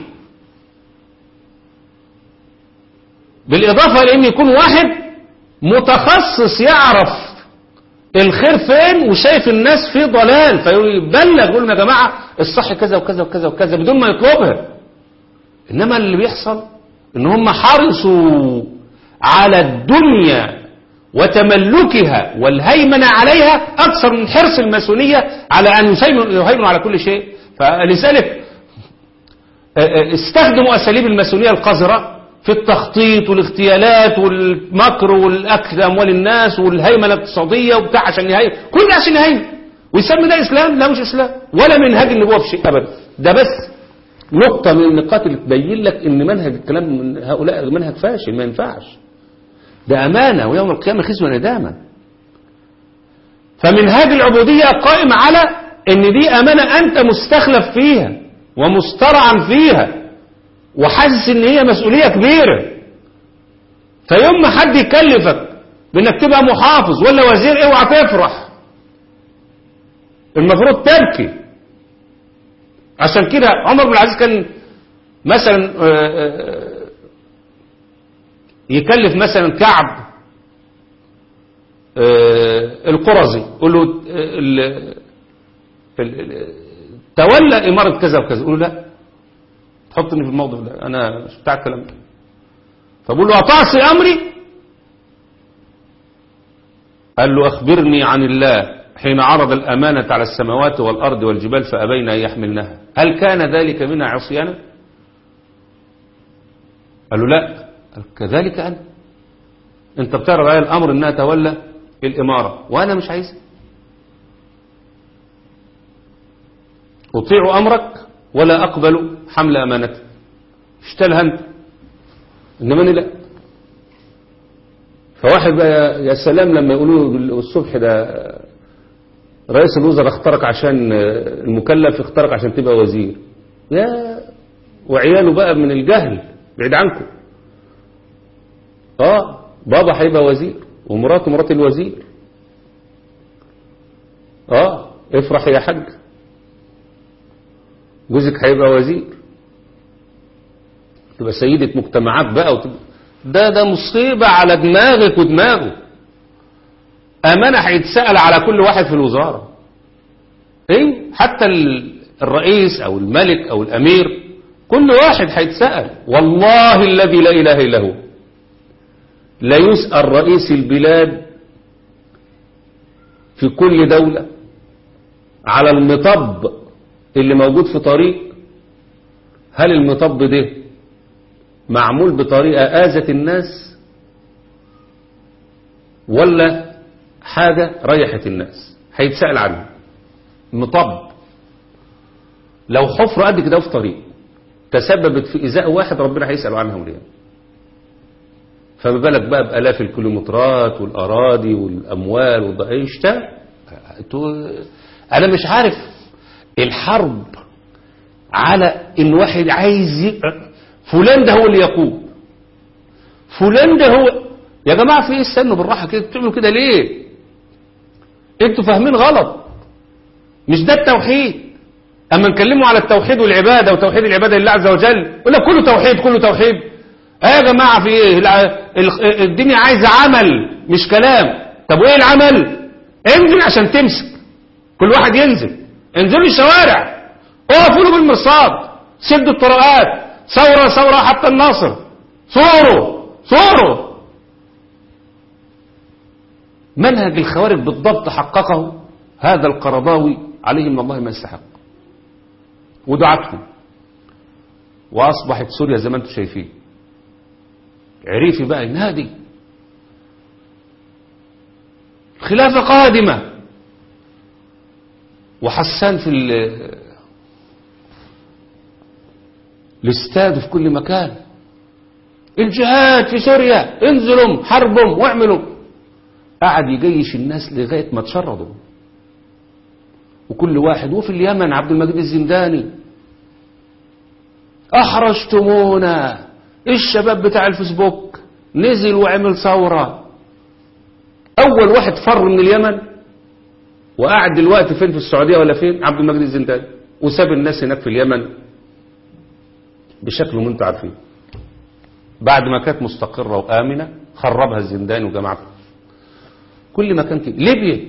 بالإضافة لأن يكون واحد متخصص يعرف الخير فين وشايف الناس في ضلال فيبلغ يقول لهم يا جماعة الصح كذا وكذا وكذا وكذا بدون ما يطلبها إنما اللي بيحصل إن هم حرصوا على الدنيا وتملكها والهيمنة عليها أكثر من حرص الماسونية على أن يهيمنوا على كل شيء فلذلك استخدموا أساليب الماسونية القذرة في التخطيط والاغتيالات والمكر والأكل أموال الناس والهيمنة الاقتصادية وبتاع عشان يهيمن كل ده عشان يهيمن ويسمي ده إسلام لا مش إسلام ولا منهج النبوة في شيء أبدا ده بس نقطة من النقاط اللي تبين لك إن منهج الكلام من هؤلاء منهج فاشل ما ينفعش ده أمانة ويوم القيامة خزي وندامة فمنهاج العبودية قائم على إن دي أمانة أنت مستخلف فيها ومسترعا فيها وحاسس ان هي مسؤولية كبيرة فيوم ما حد يكلفك بانك تبقى محافظ ولا وزير اوعى تفرح المفروض تبكي عشان كده عمر بن العزيز كان مثلا يكلف مثلا كعب القرظي يقول له تولى إمارة كذا وكذا يقول له لا تحطني في الموضوع ده انا مش بتاع الكلام ده فبقول له اطعصي امري قال له اخبرني عن الله حين عرض الامانه على السماوات والارض والجبال فابين ان يحملنها هل كان ذلك منها عصيانا قال له لا قال كذلك انت انت بتعرض علي الامر انها تولى الاماره وانا مش عايزها اطيع امرك ولا أقبل حمل أمانته اشتلها أنت إنما أنا لا فواحد بقى يا سلام لما يقولوا الصبح ده رئيس الوزراء اخترق عشان المكلف اخترق عشان تبقى وزير يا وعياله بقى من الجهل بعيد عنكم اه بابا هيبقى وزير ومراته مرات الوزير اه افرح يا حاج جوزك هيبقى وزير تبقى سيدة مجتمعات بقى وتبقى ده ده مصيبة على دماغك ودماغه أمانة هيتسأل على كل واحد في الوزارة ايه حتى الرئيس أو الملك أو الأمير كل واحد هيتسأل والله الذي لا إله إلا هو لا يسأل رئيس البلاد في كل دولة على المطب اللي موجود في طريق هل المطب ده معمول بطريقة آذت الناس ولا حاجة ريحت الناس هيتسأل عنه مطب لو حفرة قد كده في طريق تسببت في إزاء واحد ربنا هيسأل عنها مريم فما بالك بقى بآلاف الكيلومترات والأراضي والأموال والضعيش أنا مش عارف الحرب على ان واحد عايز ي... فلان ده هو اللي يقوم فلان ده هو يا جماعة في ايه استنوا بالراحة كده بتعملوا كده ليه انتوا فاهمين غلط مش ده التوحيد اما نكلموا على التوحيد والعبادة وتوحيد العبادة لله عز وجل يقول لك كله توحيد كله توحيد اه يا جماعة في ايه الدنيا عايزة عمل مش كلام طب وايه العمل انزل عشان تمسك كل واحد ينزل انزلوا الشوارع اقفوا له بالمرصاد سدوا الطرقات ثورة ثورة حتى الناصر صوروا صوروا منهج الخوارج بالضبط حققه هذا القرضاوي عليه من الله ما يستحق ودعتهم وأصبحت سوريا زي ما انتم شايفين عريفي بقى ينادي خلافة قادمة وحسان في الاستاد في كل مكان الجهاد في سوريا انزلوا حربهم واعملوا قعد يجيش الناس لغاية ما تشردوا وكل واحد وفي اليمن عبد المجيد الزنداني احرجتمونا الشباب بتاع الفيسبوك نزل وعمل ثورة اول واحد فر من اليمن وقاعد دلوقتي فين في السعودية ولا فين عبد المجيد الزنداني وساب الناس هناك في اليمن بشكل ما انتم عارفين بعد ما كانت مستقرة وآمنة خربها الزنداني وجماعته كل مكان كده ليبيا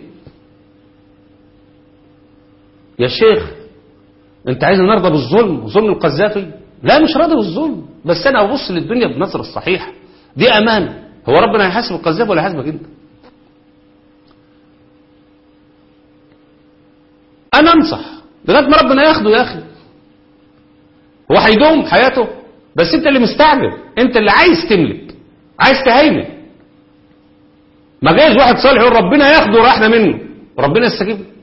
يا شيخ انت عايز نرضى بالظلم ظلم القذافي لا مش راضي بالظلم بس انا ابص للدنيا بنظر الصحيح دي امانه هو ربنا هيحاسب القذافي ولا هيحاسبك انت انا انصح لغايه ما ربنا ياخده يا اخي هو هيدوم حياته بس انت اللي مستعجل انت اللي عايز تملك عايز تهيمن ما جايش واحد صالح يقول ربنا ياخده وراحنا منه ربنا يستجيب له.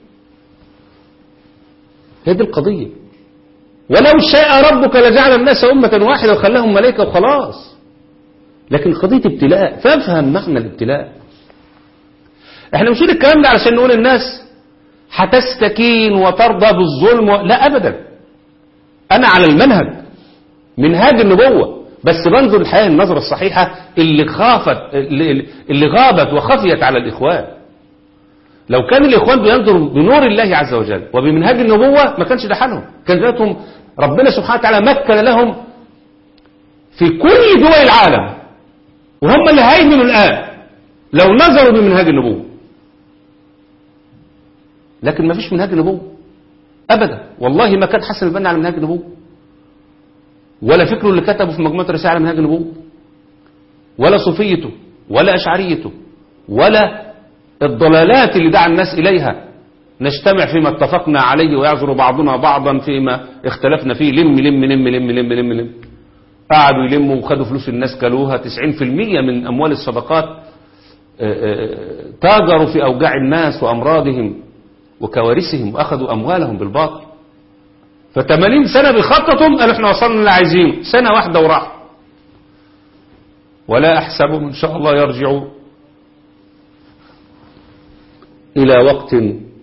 هي دي القضيه ولو شاء ربك لجعل الناس أمة واحدة وخلاهم ملائكة وخلاص لكن قضية ابتلاء فافهم معنى الابتلاء احنا مش بنقول الكلام ده علشان نقول الناس هتستكين وترضى بالظلم و... لا أبدا أنا على المنهج منهاج النبوة بس بنظر الحياة النظرة الصحيحة اللي خافت اللي, اللي غابت وخفيت على الإخوان لو كان الإخوان بينظروا بنور الله عز وجل وبمنهاج النبوة ما كانش ده حالهم كان ذاتهم ربنا سبحانه وتعالى مكن لهم في كل دول العالم وهم اللي هيمنوا الآن لو نظروا بمنهاج النبوة لكن ما فيش منهاج نبوة أبدا والله ما كان حسن البنا على منهاج النبوة ولا فكره اللي كتبه في مجموعة رسالة على منهاج النبوة ولا صوفيته ولا أشعريته ولا الضلالات اللي دعا الناس إليها نجتمع فيما اتفقنا عليه ويعذر بعضنا بعضا فيما اختلفنا فيه لم لم لم لم لم لم لم قعدوا يلموا وخدوا فلوس الناس كلوها 90% من أموال الصدقات تاجروا في أوجاع الناس وأمراضهم وكوارثهم وأخذوا أموالهم بالباطل ف80 سنة بيخططوا قالوا احنا وصلنا اللي عايزينه سنة واحدة وراح ولا أحسبهم إن شاء الله يرجعوا إلى وقت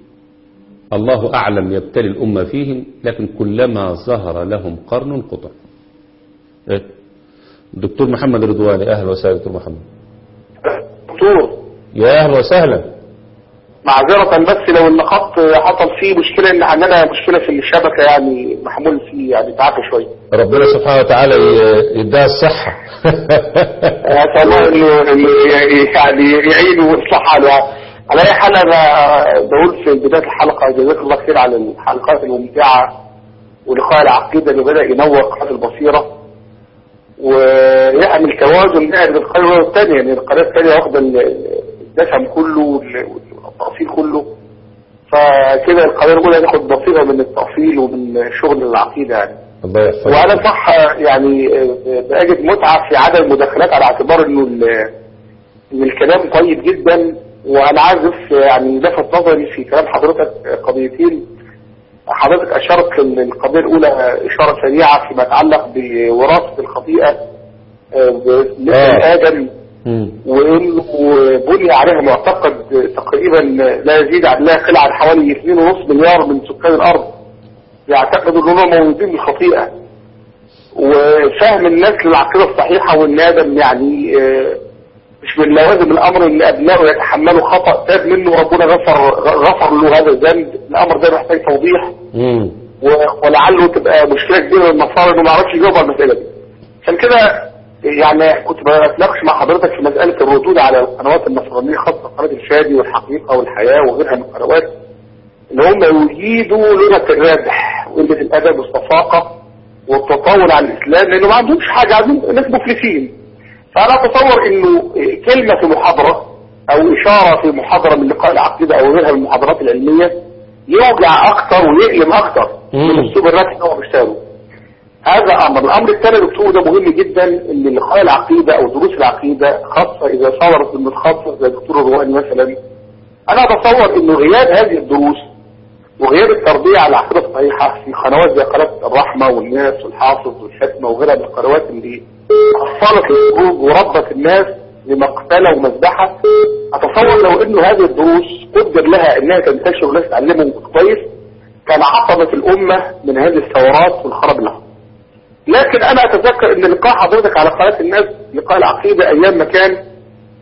الله أعلم يبتلي الأمة فيهم لكن كلما ظهر لهم قرن قطع إيه؟ الدكتور محمد رضواني أهلا وسهلا دكتور محمد دكتور يا أهلا وسهلا معذرة بس لو الخط حصل فيه مشكلة ان عندنا مشكلة في الشبكة يعني محمول فيه يعني تعافى شوية ربنا سبحانه وتعالى ي- يديها الصحة اسال الله انه انه يعني يعين ويصلح حاله على اي حال انا بقول في بداية الحلقة جزاك الله خير على الحلقات الممتعة ولقاء العقيدة اللي بدأ ينور قناة البصيرة ويعمل توازن بين القناة والثانية يعني القناة الثانية واخدة الدسم كله والتأصيل كله فكده القناة الأولى تاخد بصيرة من التأصيل ومن شغل العقيدة يعني الله يحفظك وانا صح يعني بجد متعة في عدم المداخلات على اعتبار انه ال- ان الكلام طيب جدا وانا عازف يعني لفت نظري في كلام حضرتك قضيتين حضرتك اشرت للقضية الاولى اشارة سريعة فيما يتعلق بوراثة الخطيئة آه، بالنسبة آه. لآدم مم. وانه بني عليها معتقد تقريبا لا يزيد عن لا يقل عن حوالي 2.5 مليار من سكان الارض يعتقدوا انهم موجودين بالخطيئه وفهم الناس للعقيده الصحيحه وان ادم يعني آه، مش من لوازم الامر ان ابنائه يتحملوا خطا تاب منه ربنا غفر غفر له هذا الذنب الامر ده محتاج توضيح مم. و- ولعله تبقى مشكله كبيره للنصارى انه ما يعرفش يجاوب على المساله دي عشان كده يعني كنت بتناقش مع حضرتك في مساله الردود على القنوات النصرانيه خاصه قناه الشادي والحقيقه والحياه وغيرها من القنوات ان هم يجيدوا لغه الردح وقله الادب والصفاقه والتطاول على الاسلام لانه ما عندهمش حاجه عندهم ناس مفلسين فانا اتصور انه كلمه في محاضره او اشاره في محاضره من لقاء العقيده او غيرها من المحاضرات العلميه يوجع اكتر ويألم اكتر من مم. اسلوب الردح اللي هو بيشتغله هذا امر الامر الثاني يا دكتور ده مهم جدا ان لقاء العقيده او دروس العقيده خاصه اذا صدرت من متخصص زي الدكتور الرواني مثلا انا اتصور انه غياب هذه الدروس وغياب التربيه على العقيده الصحيحه في قنوات زي قناه الرحمه والناس والحافظ والحكمه وغيرها من القنوات اللي اصلت القلوب وربت الناس لمقتله ومذبحه اتصور لو انه هذه الدروس قدر لها انها تنتشر والناس تتعلمهم كويس كان عصمت الامه من هذه الثورات والخراب اللي حصل. لكن انا اتذكر ان لقاء حضرتك على قناه الناس لقاء العقيده ايام ما كان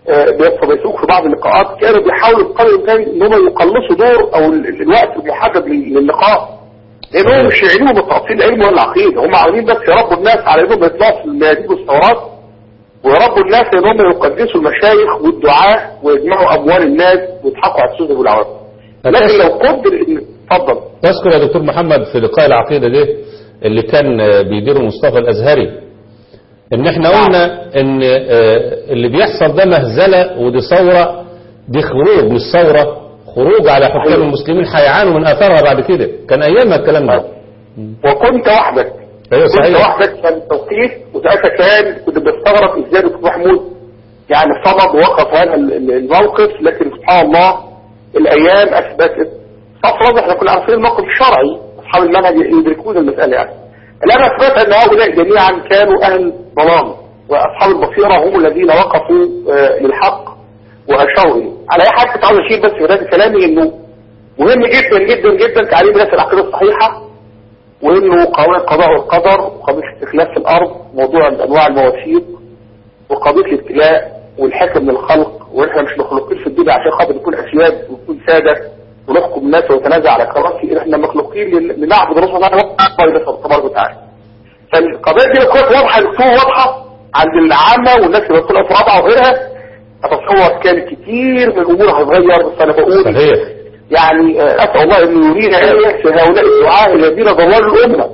آه، بيستضيفوك في بعض اللقاءات كانوا بيحاولوا بقدر الامكان ان هم يقلصوا دور او ال- ال- الوقت المحدد لل- للقاء لانهم مش يعنيهم بتأصيل العلم ولا العقيده هم عاوزين بس يربوا الناس على انهم يطلعوا في الميادين والثورات ويربوا الناس ان هم يقدسوا المشايخ والدعاة ويجمعوا اموال الناس ويضحكوا على السوق والعوام لكن لو قدر ان اتفضل تذكر يا دكتور محمد في لقاء العقيدة ده اللي كان آه، بيديره مصطفى الأزهري ان احنا قلنا ان آه، اللي بيحصل ده مهزلة ودي ثورة دي خروج مش ثورة خروج على حكام أيوة. المسلمين هيعانوا من اثارها بعد كده كان ايامها الكلام ده وكنت وحدك ايوه كنت صحيح وحدك كان توقيت وساعتها كان كنت بستغرب ازاي دكتور محمود يعني صمد ووقف هذا ال- ال- الموقف لكن سبحان الله الايام اثبتت صف احنا كنا عارفين الموقف الشرعي اصحاب المنهج يدركون المساله يعني الان اثبت ان هؤلاء جميعا كانوا اهل ضلال واصحاب البصيره هم الذين وقفوا آه، للحق واشاروا اليه على اي حال كنت عاوز اشير بس في بدايه كلامي انه مهم جدا جدا جدا تعليم الناس العقيده الصحيحه وانه قضايا القضاء والقدر وقضيه الاستخلاف في الارض موضوع انواع المواثيق وقضيه الابتلاء والحكم من الخلق واحنا مش مخلوقين في الدنيا عشان خاطر نكون اسياد ونكون ساده ونحكم الناس ونتنازع على كراسي احنا مخلوقين لل- لنعبد الله سبحانه وتعالى تبارك وتعالى فالقضايا دي لو كانت واضحه دكتور واضحه عند العامه والناس اللي بتطلع في رابعه وغيرها اتصور كان كتير من الامور هتتغير بس انا بقول صحيح يعني آه، أسأل الله أن يرينا آية في هؤلاء الدعاء الذين ضللوا الأمة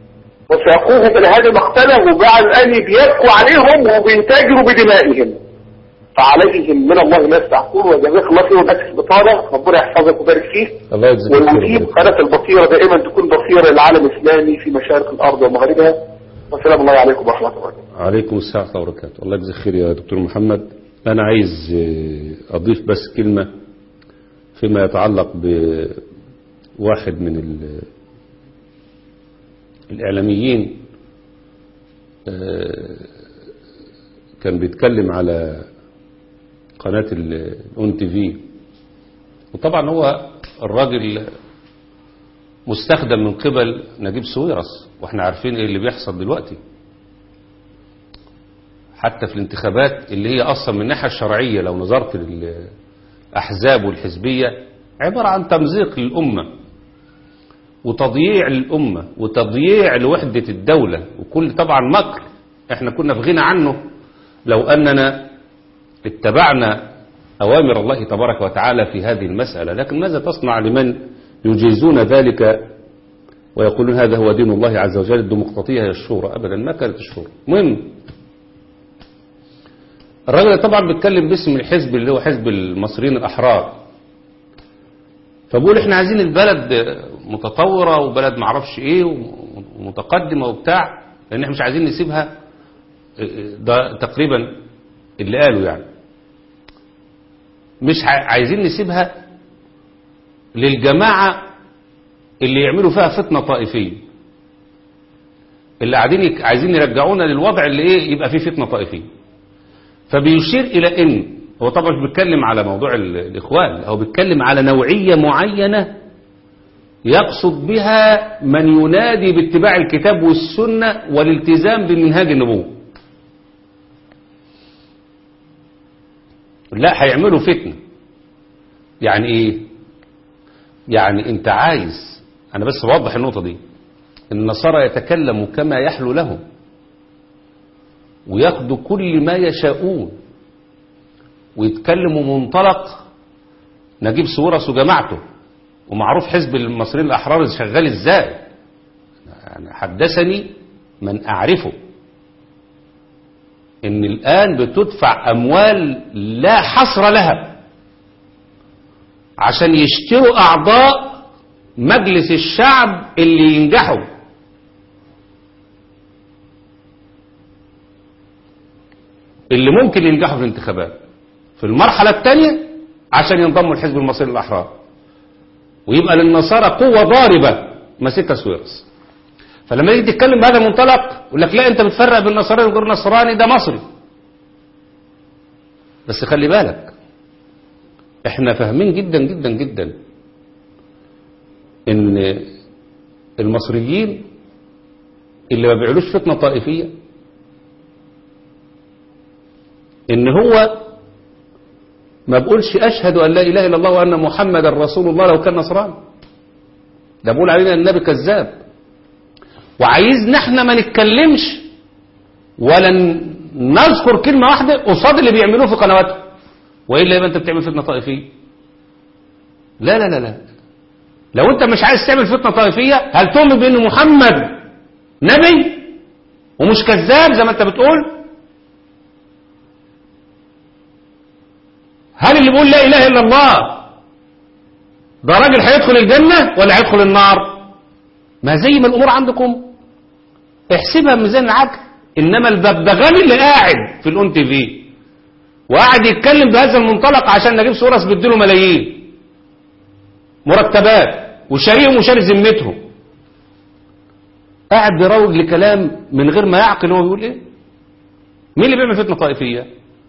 وسيقوهم إلى هذه المقتلة وبعد الآن بيبكوا عليهم وبينتاجروا بدمائهم فعليهم من الله ما يستحقون وجزاك الله خير ونكس بطالة ربنا يحفظك ويبارك فيك الله يجزيك خير ونجيب ويبارك. قناة البصيرة دائما تكون بصيرة للعالم الإسلامي في مشارق الأرض ومغاربها والسلام الله عليكم ورحمة الله وبركاته عليكم السلام ورحمة الله وبركاته الله يجزيك خير يا دكتور محمد أنا عايز آه، أضيف بس كلمة فيما يتعلق بواحد من ال- الإعلاميين آه، كان بيتكلم على قناة الأون تي في وطبعا هو الراجل مستخدم من قبل نجيب سويرس واحنا عارفين ايه اللي بيحصل دلوقتي حتى في الانتخابات اللي هي اصلا من الناحيه الشرعيه لو نظرت للاحزاب والحزبيه عباره عن تمزيق للامه وتضييع للامه وتضييع لوحده الدوله وكل طبعا مكر احنا كنا في غنى عنه لو اننا اتبعنا اوامر الله تبارك وتعالى في هذه المساله لكن ماذا تصنع لمن يجيزون ذلك ويقولون هذا هو دين الله عز وجل الديمقراطيه هي الشورى ابدا ما كانت الشورى المهم الراجل طبعا بيتكلم باسم الحزب اللي هو حزب المصريين الأحرار فبقول احنا عايزين البلد متطورة وبلد معرفش ايه ومتقدمة وبتاع لان احنا مش عايزين نسيبها ده تقريبا اللي قالوا يعني مش ع- عايزين نسيبها للجماعة اللي يعملوا فيها فتنة طائفية اللي قاعدين يك- عايزين يرجعونا للوضع اللي ايه يبقى فيه فتنة طائفية فبيشير إلى إن هو طبعا مش بيتكلم على موضوع ال- الإخوان هو بيتكلم على نوعية معينة يقصد بها من ينادي باتباع الكتاب والسنة والالتزام بمنهاج النبوة لا هيعملوا فتنة يعني ايه يعني انت عايز انا بس بوضح النقطة دي النصارى يتكلموا كما يحلو لهم وياخدوا كل ما يشاءون ويتكلموا منطلق نجيب سورس وجماعته ومعروف حزب المصريين الأحرار شغال ازاي يعني حدثني من أعرفه ان الآن بتدفع أموال لا حصر لها عشان يشتروا أعضاء مجلس الشعب اللي ينجحوا اللي ممكن ينجحوا في الانتخابات في المرحلة الثانية عشان ينضموا لحزب المصري الأحرار ويبقى للنصارى قوة ضاربة ماسكة سويرس فلما يجي تتكلم بهذا المنطلق يقول لك لا انت بتفرق بين النصراني وغير النصراني ده مصري بس خلي بالك احنا فاهمين جدا جدا جدا ان المصريين اللي ما بيعملوش فتنة طائفية ان هو ما بقولش أشهد أن لا إله إلا الله وأن محمد رسول الله لو كان نصراني ده بقول علينا النبي كذاب وعايزنا احنا ما نتكلمش ولا ن- نذكر كلمة واحدة قصاد اللي بيعملوه في قنواتهم وإلا يبقى أنت بتعمل فتنة طائفية لا لا لا لا لو أنت مش عايز تعمل فتنة طائفية هل تؤمن بأن محمد نبي ومش كذاب زي ما أنت بتقول هل اللي بيقول لا إله إلا الله ده راجل هيدخل الجنة ولا هيدخل النار ما زي ما الأمور عندكم احسبها بميزان العدل إنما الببغان اللي قاعد في الأون تي في وقاعد يتكلم بهذا المنطلق عشان نجيب سورس بيديله ملايين مرتبات وشاريهم وشاري ذمتهم قاعد بيروج لكلام من غير ما يعقل هو بيقول ايه مين اللي بيعمل فتنه طائفيه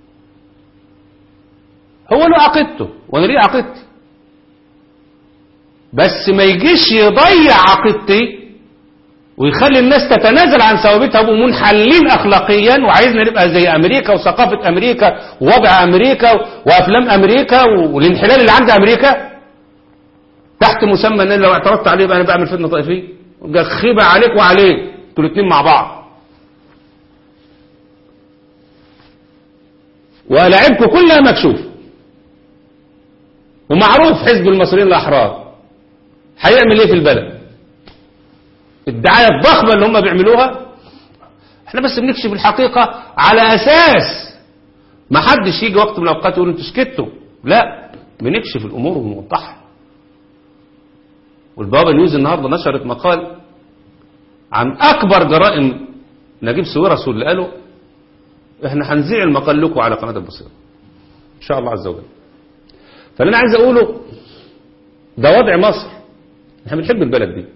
هو له عقيدته وانا ليه عقيدتي بس ما يجيش يضيع عقيدتي ويخلي الناس تتنازل عن ثوابتها ويبقوا منحلين اخلاقيا وعايزنا نبقى زي امريكا وثقافه امريكا ووضع امريكا وافلام امريكا والانحلال اللي عند امريكا تحت مسمى ان أنا لو اعترضت عليه يبقى انا بعمل فتنه طائفيه يبقى خيبه عليك وعليه انتوا الاثنين مع بعض ولاعبكم كلها مكشوف ومعروف حزب المصريين الاحرار هيعمل ايه في البلد الدعايه الضخمه اللي هم بيعملوها احنا بس بنكشف الحقيقه على اساس ما حدش يجي وقت من الاوقات يقول انتوا سكتوا لا بنكشف الامور ونوضحها والبابا نيوز النهارده نشرت مقال عن اكبر جرائم نجيب سويرس واللي قالوا احنا هنذيع المقال لكم على قناه البصيره ان شاء الله عز وجل فاللي انا عايز اقوله ده وضع مصر احنا بنحب البلد دي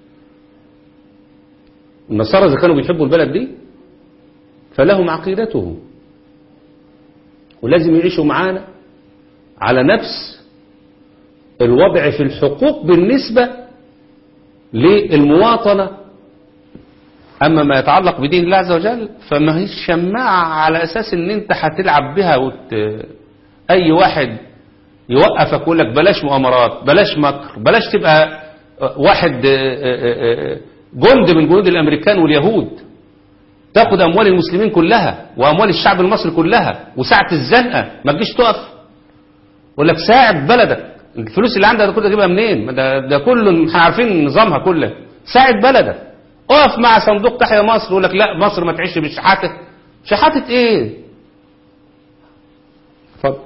النصارى اذا كانوا بيحبوا البلد دي فلهم عقيدتهم ولازم يعيشوا معانا على نفس الوضع في الحقوق بالنسبة للمواطنة أما ما يتعلق بدين الله عز وجل فما هيش شماعة على أساس أن أنت هتلعب بها وت... أي واحد يوقفك يقول لك بلاش مؤامرات بلاش مكر بلاش تبقى واحد جند من جنود الأمريكان واليهود تاخد أموال المسلمين كلها وأموال الشعب المصري كلها وساعة الزنقة ما تجيش تقف يقول لك ساعد بلدك الفلوس اللي عندك ده كله تجيبها منين ما ده, ده كله احنا عارفين نظامها كله ساعد بلدك اقف مع صندوق تحيا مصر يقول لك لا مصر ما تعيش بالشحاته شحاته ايه اتفضل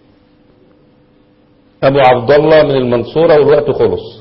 ابو عبد الله من المنصوره والوقت خلص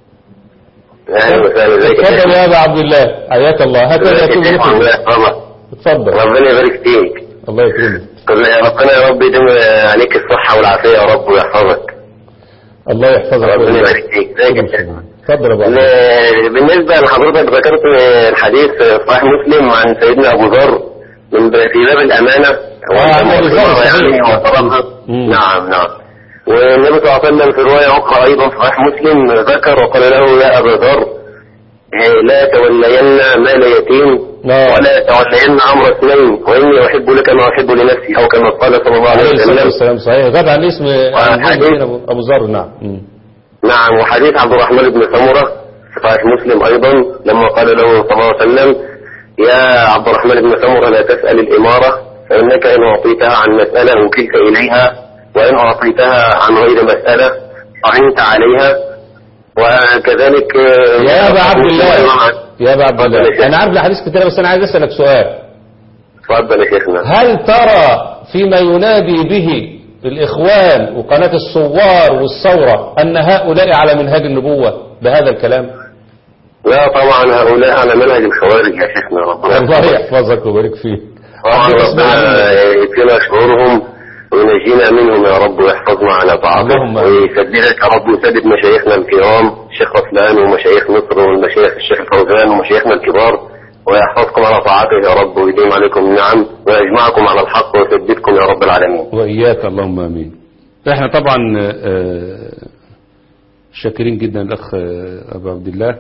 اهلا وسهلا ازيك يا اتفضل شيخ؟ يا ابو عبد الله حياك الله هكذا ازيك يكون يا شيخ؟ الله مثلك يحفظك اتفضل ربنا يبارك فيك الله يكرمك كل ربنا يا رب يديم عليك الصحة والعافية يا رب ويحفظك الله يحفظك ربنا ويرزقك. يبارك فيك ازيك يا شيخ؟ اتفضل يا ابو عبد الله ل- بالنسبة لحضرتك ذكرت الحديث في صحيح مسلم عن سيدنا أبو ذر من ب- في باب الأمانة عن أبي ذر، صحيح. يعني وطلبها مم. نعم نعم والنبي صلى الله عليه وسلم في رواية أخرى أيضا في صحيح مسلم ذكر وقال له يا أبا ذر إيه، لا تولين مال يتيم نعم. ولا تولين أمر اثنين وإني أحب لك ما أحب لنفسي أو كما قال صلى الله عليه عليه الصلاه وسلم والسلام صحيح غاب عن اسم عن حديث. اسم ابو أبو ذر نعم مم. نعم وحديث عبد الرحمن بن سمرة في صحيح مسلم أيضا لما قال له صلى الله عليه وسلم يا عبد الرحمن بن سمرة لا تسأل الإمارة فإنك إن أعطيتها عن مسألة وكلت إليها وإن أعطيتها عن غير مسألة أعنت عليها وكذلك يا ابا عبد الله يا ابا عبد اتفضل يا الله شيخ. انا عارف الاحاديث كتيره بس انا عايز اسالك سؤال تفضل يا شيخنا هل ترى فيما ينادي به الإخوان وقناة الثوار والثورة أن هؤلاء على منهاج النبوة بهذا الكلام لا طبعا هؤلاء على منهج الخوارج يا شيخنا ربنا الله يحفظك ويبارك فيك طبعا حبيت أسمع ربنا منك. يكفينا شرورهم وينجينا منهم يا رب ويحفظنا على طاعته اللهم. ويسددك يا رب ويسدد مشايخنا الكرام الشيخ غفلان ومشايخ مصر والمشايخ الشيخ الفوزان ومشايخنا الكبار ويحفظكم على طاعته يا رب ويديم عليكم النعم ويجمعكم على الحق ويسددكم يا رب العالمين وإياك اللهم آمين احنا طبعا آه، شاكرين جدا الأخ آه، أبو عبد الله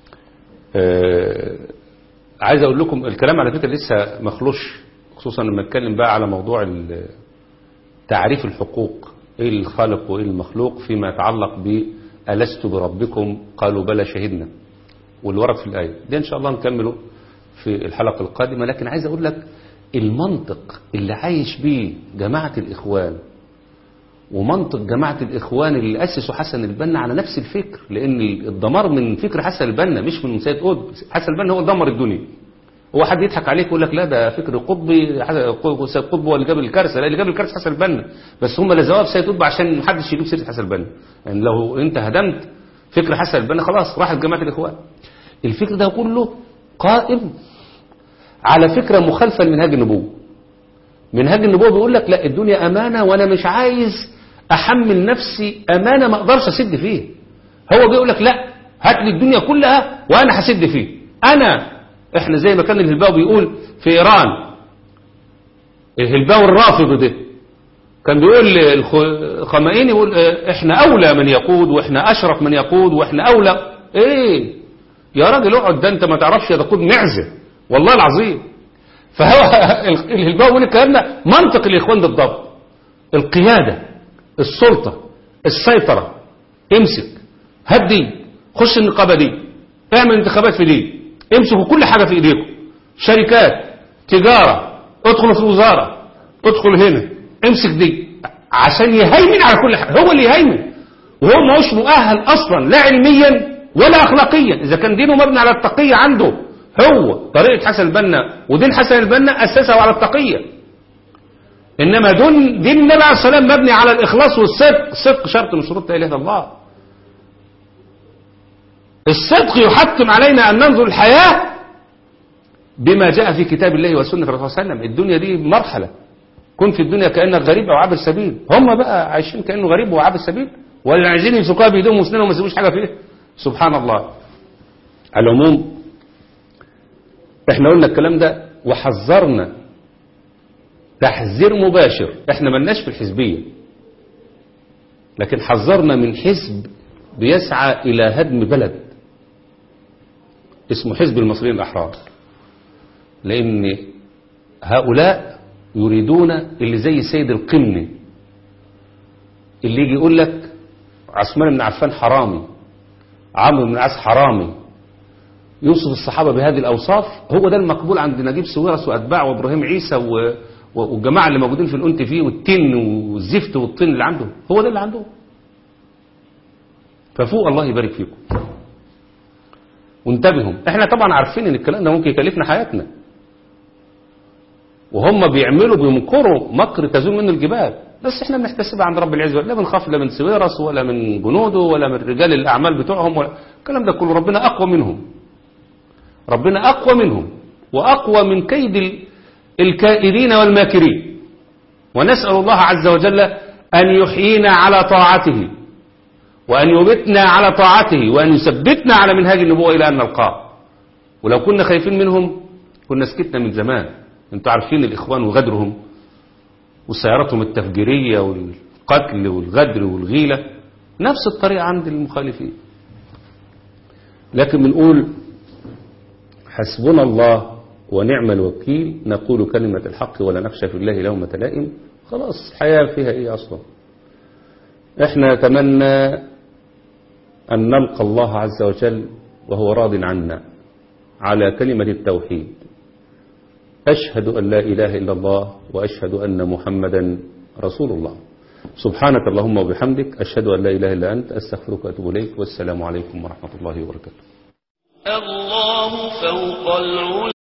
آه، عايز أقول لكم الكلام على فكرة لسه مخلوش خصوصا لما نتكلم بقى على موضوع ال- تعريف الحقوق ايه الخالق وايه المخلوق فيما يتعلق ب ألست بربكم قالوا بلى شهدنا والورق في الآية ده إن شاء الله نكمله في الحلقة القادمة لكن عايز أقول لك المنطق اللي عايش بيه جماعة الإخوان ومنطق جماعة الإخوان اللي أسسوا حسن البنا على نفس الفكر لأن الدمار من فكر حسن البنا مش من سيد قطب حسن البنا هو اللي دمر الدنيا هو حد يضحك عليك يقول لك لا ده فكر قطبي حسن- سيد قطب هو اللي جاب الكارثه لا اللي جاب الكارثه حسن البنا بس هم لزقوها في سيد قطب عشان محدش يجيب سيره حسن البنا يعني لو انت هدمت فكر حسن البنا خلاص راحت جماعه الاخوان الفكر ده كله قائم على فكره مخالفه لمنهاج النبوه منهاج النبوه بيقول لك لا الدنيا امانه وانا مش عايز احمل نفسي امانه ما اقدرش اسد فيه هو بيقول لك لا هات لي الدنيا كلها وانا هسد فيه انا احنا زي ما كان الهلباوي بيقول في ايران الهلباوي الرافض ده كان بيقول الخمائني يقول اه، احنا اولى من يقود واحنا اشرف من يقود واحنا اولى ايه يا راجل اقعد ده انت ما تعرفش يا تقود معزه والله العظيم فهو الهلباوي بيقول الكلام ده منطق الاخوان بالضبط القياده السلطه السيطره امسك هدي خش النقابه دي اعمل انتخابات في دي امسكوا كل حاجه في ايديكم شركات تجاره ادخلوا في الوزاره ادخل هنا امسك دي عشان يهيمن على كل حاجه هو اللي يهيمن وهو ما هوش مؤهل اصلا لا علميا ولا اخلاقيا اذا كان دينه مبني على التقيه عنده هو طريقه حسن البنا ودين حسن البنا اسسه على التقيه انما دين دين النبي عليه الصلاه والسلام مبني على الاخلاص والصدق الصدق شرط من شروط لا اله الا الله الصدق يحتم علينا أن ننظر الحياة بما جاء في كتاب الله وسنة الرسول صلى الله عليه وسلم الدنيا دي مرحلة كن في الدنيا كأنك غريب أو عابر سبيل هم بقى عايشين كأنه غريب وعابر سبيل ولا عايزين يمسكوها بإيديهم وسنانهم وما يسيبوش حاجة فيه سبحان الله على العموم احنا قلنا الكلام ده وحذرنا تحذير مباشر احنا ملناش في الحزبية لكن حذرنا من حزب بيسعى إلى هدم بلد اسمه حزب المصريين الأحرار لأن هؤلاء يريدون اللي زي سيد القمني اللي يجي يقول لك عثمان بن عفان حرامي عمرو بن العاص حرامي يوصف الصحابة بهذه الأوصاف هو ده المقبول عند نجيب سويرس وأتباعه وإبراهيم عيسى و... والجماعة اللي موجودين في الأنت فيه والتن والزفت والطين اللي عندهم هو ده اللي عندهم ففوق الله يبارك فيكم وانتبهوا احنا طبعا عارفين ان الكلام ده ممكن يكلفنا حياتنا وهم بيعملوا بيمكروا مكر تزول منه الجبال بس احنا بنحتسبها عند رب العزة لا بنخاف لا من سويرس ولا من جنوده ولا من رجال الاعمال بتوعهم ولا الكلام ده كله ربنا اقوى منهم ربنا اقوى منهم واقوى من كيد ال- الكائدين والماكرين ونسأل الله عز وجل أن يحيينا على طاعته وأن يمتنا على طاعته وأن يثبتنا على منهاج النبوة إلى أن نلقاه ولو كنا خايفين منهم كنا سكتنا من زمان انتوا عارفين الإخوان وغدرهم وسيارتهم التفجيرية والقتل والغدر والغيلة نفس الطريقة عند المخالفين لكن بنقول حسبنا الله ونعم الوكيل نقول كلمة الحق ولا نخشى في الله لومة لائم خلاص الحياة فيها ايه اصلا احنا نتمنى ان نلقى الله عز وجل وهو راض عنا على كلمة التوحيد أشهد أن لا إله إلا الله وأشهد أن محمدا رسول الله سبحانك اللهم وبحمدك أشهد أن لا إله إلا أنت أستغفرك وأتوب إليك والسلام عليكم ورحمة الله وبركاته الله فوق العلا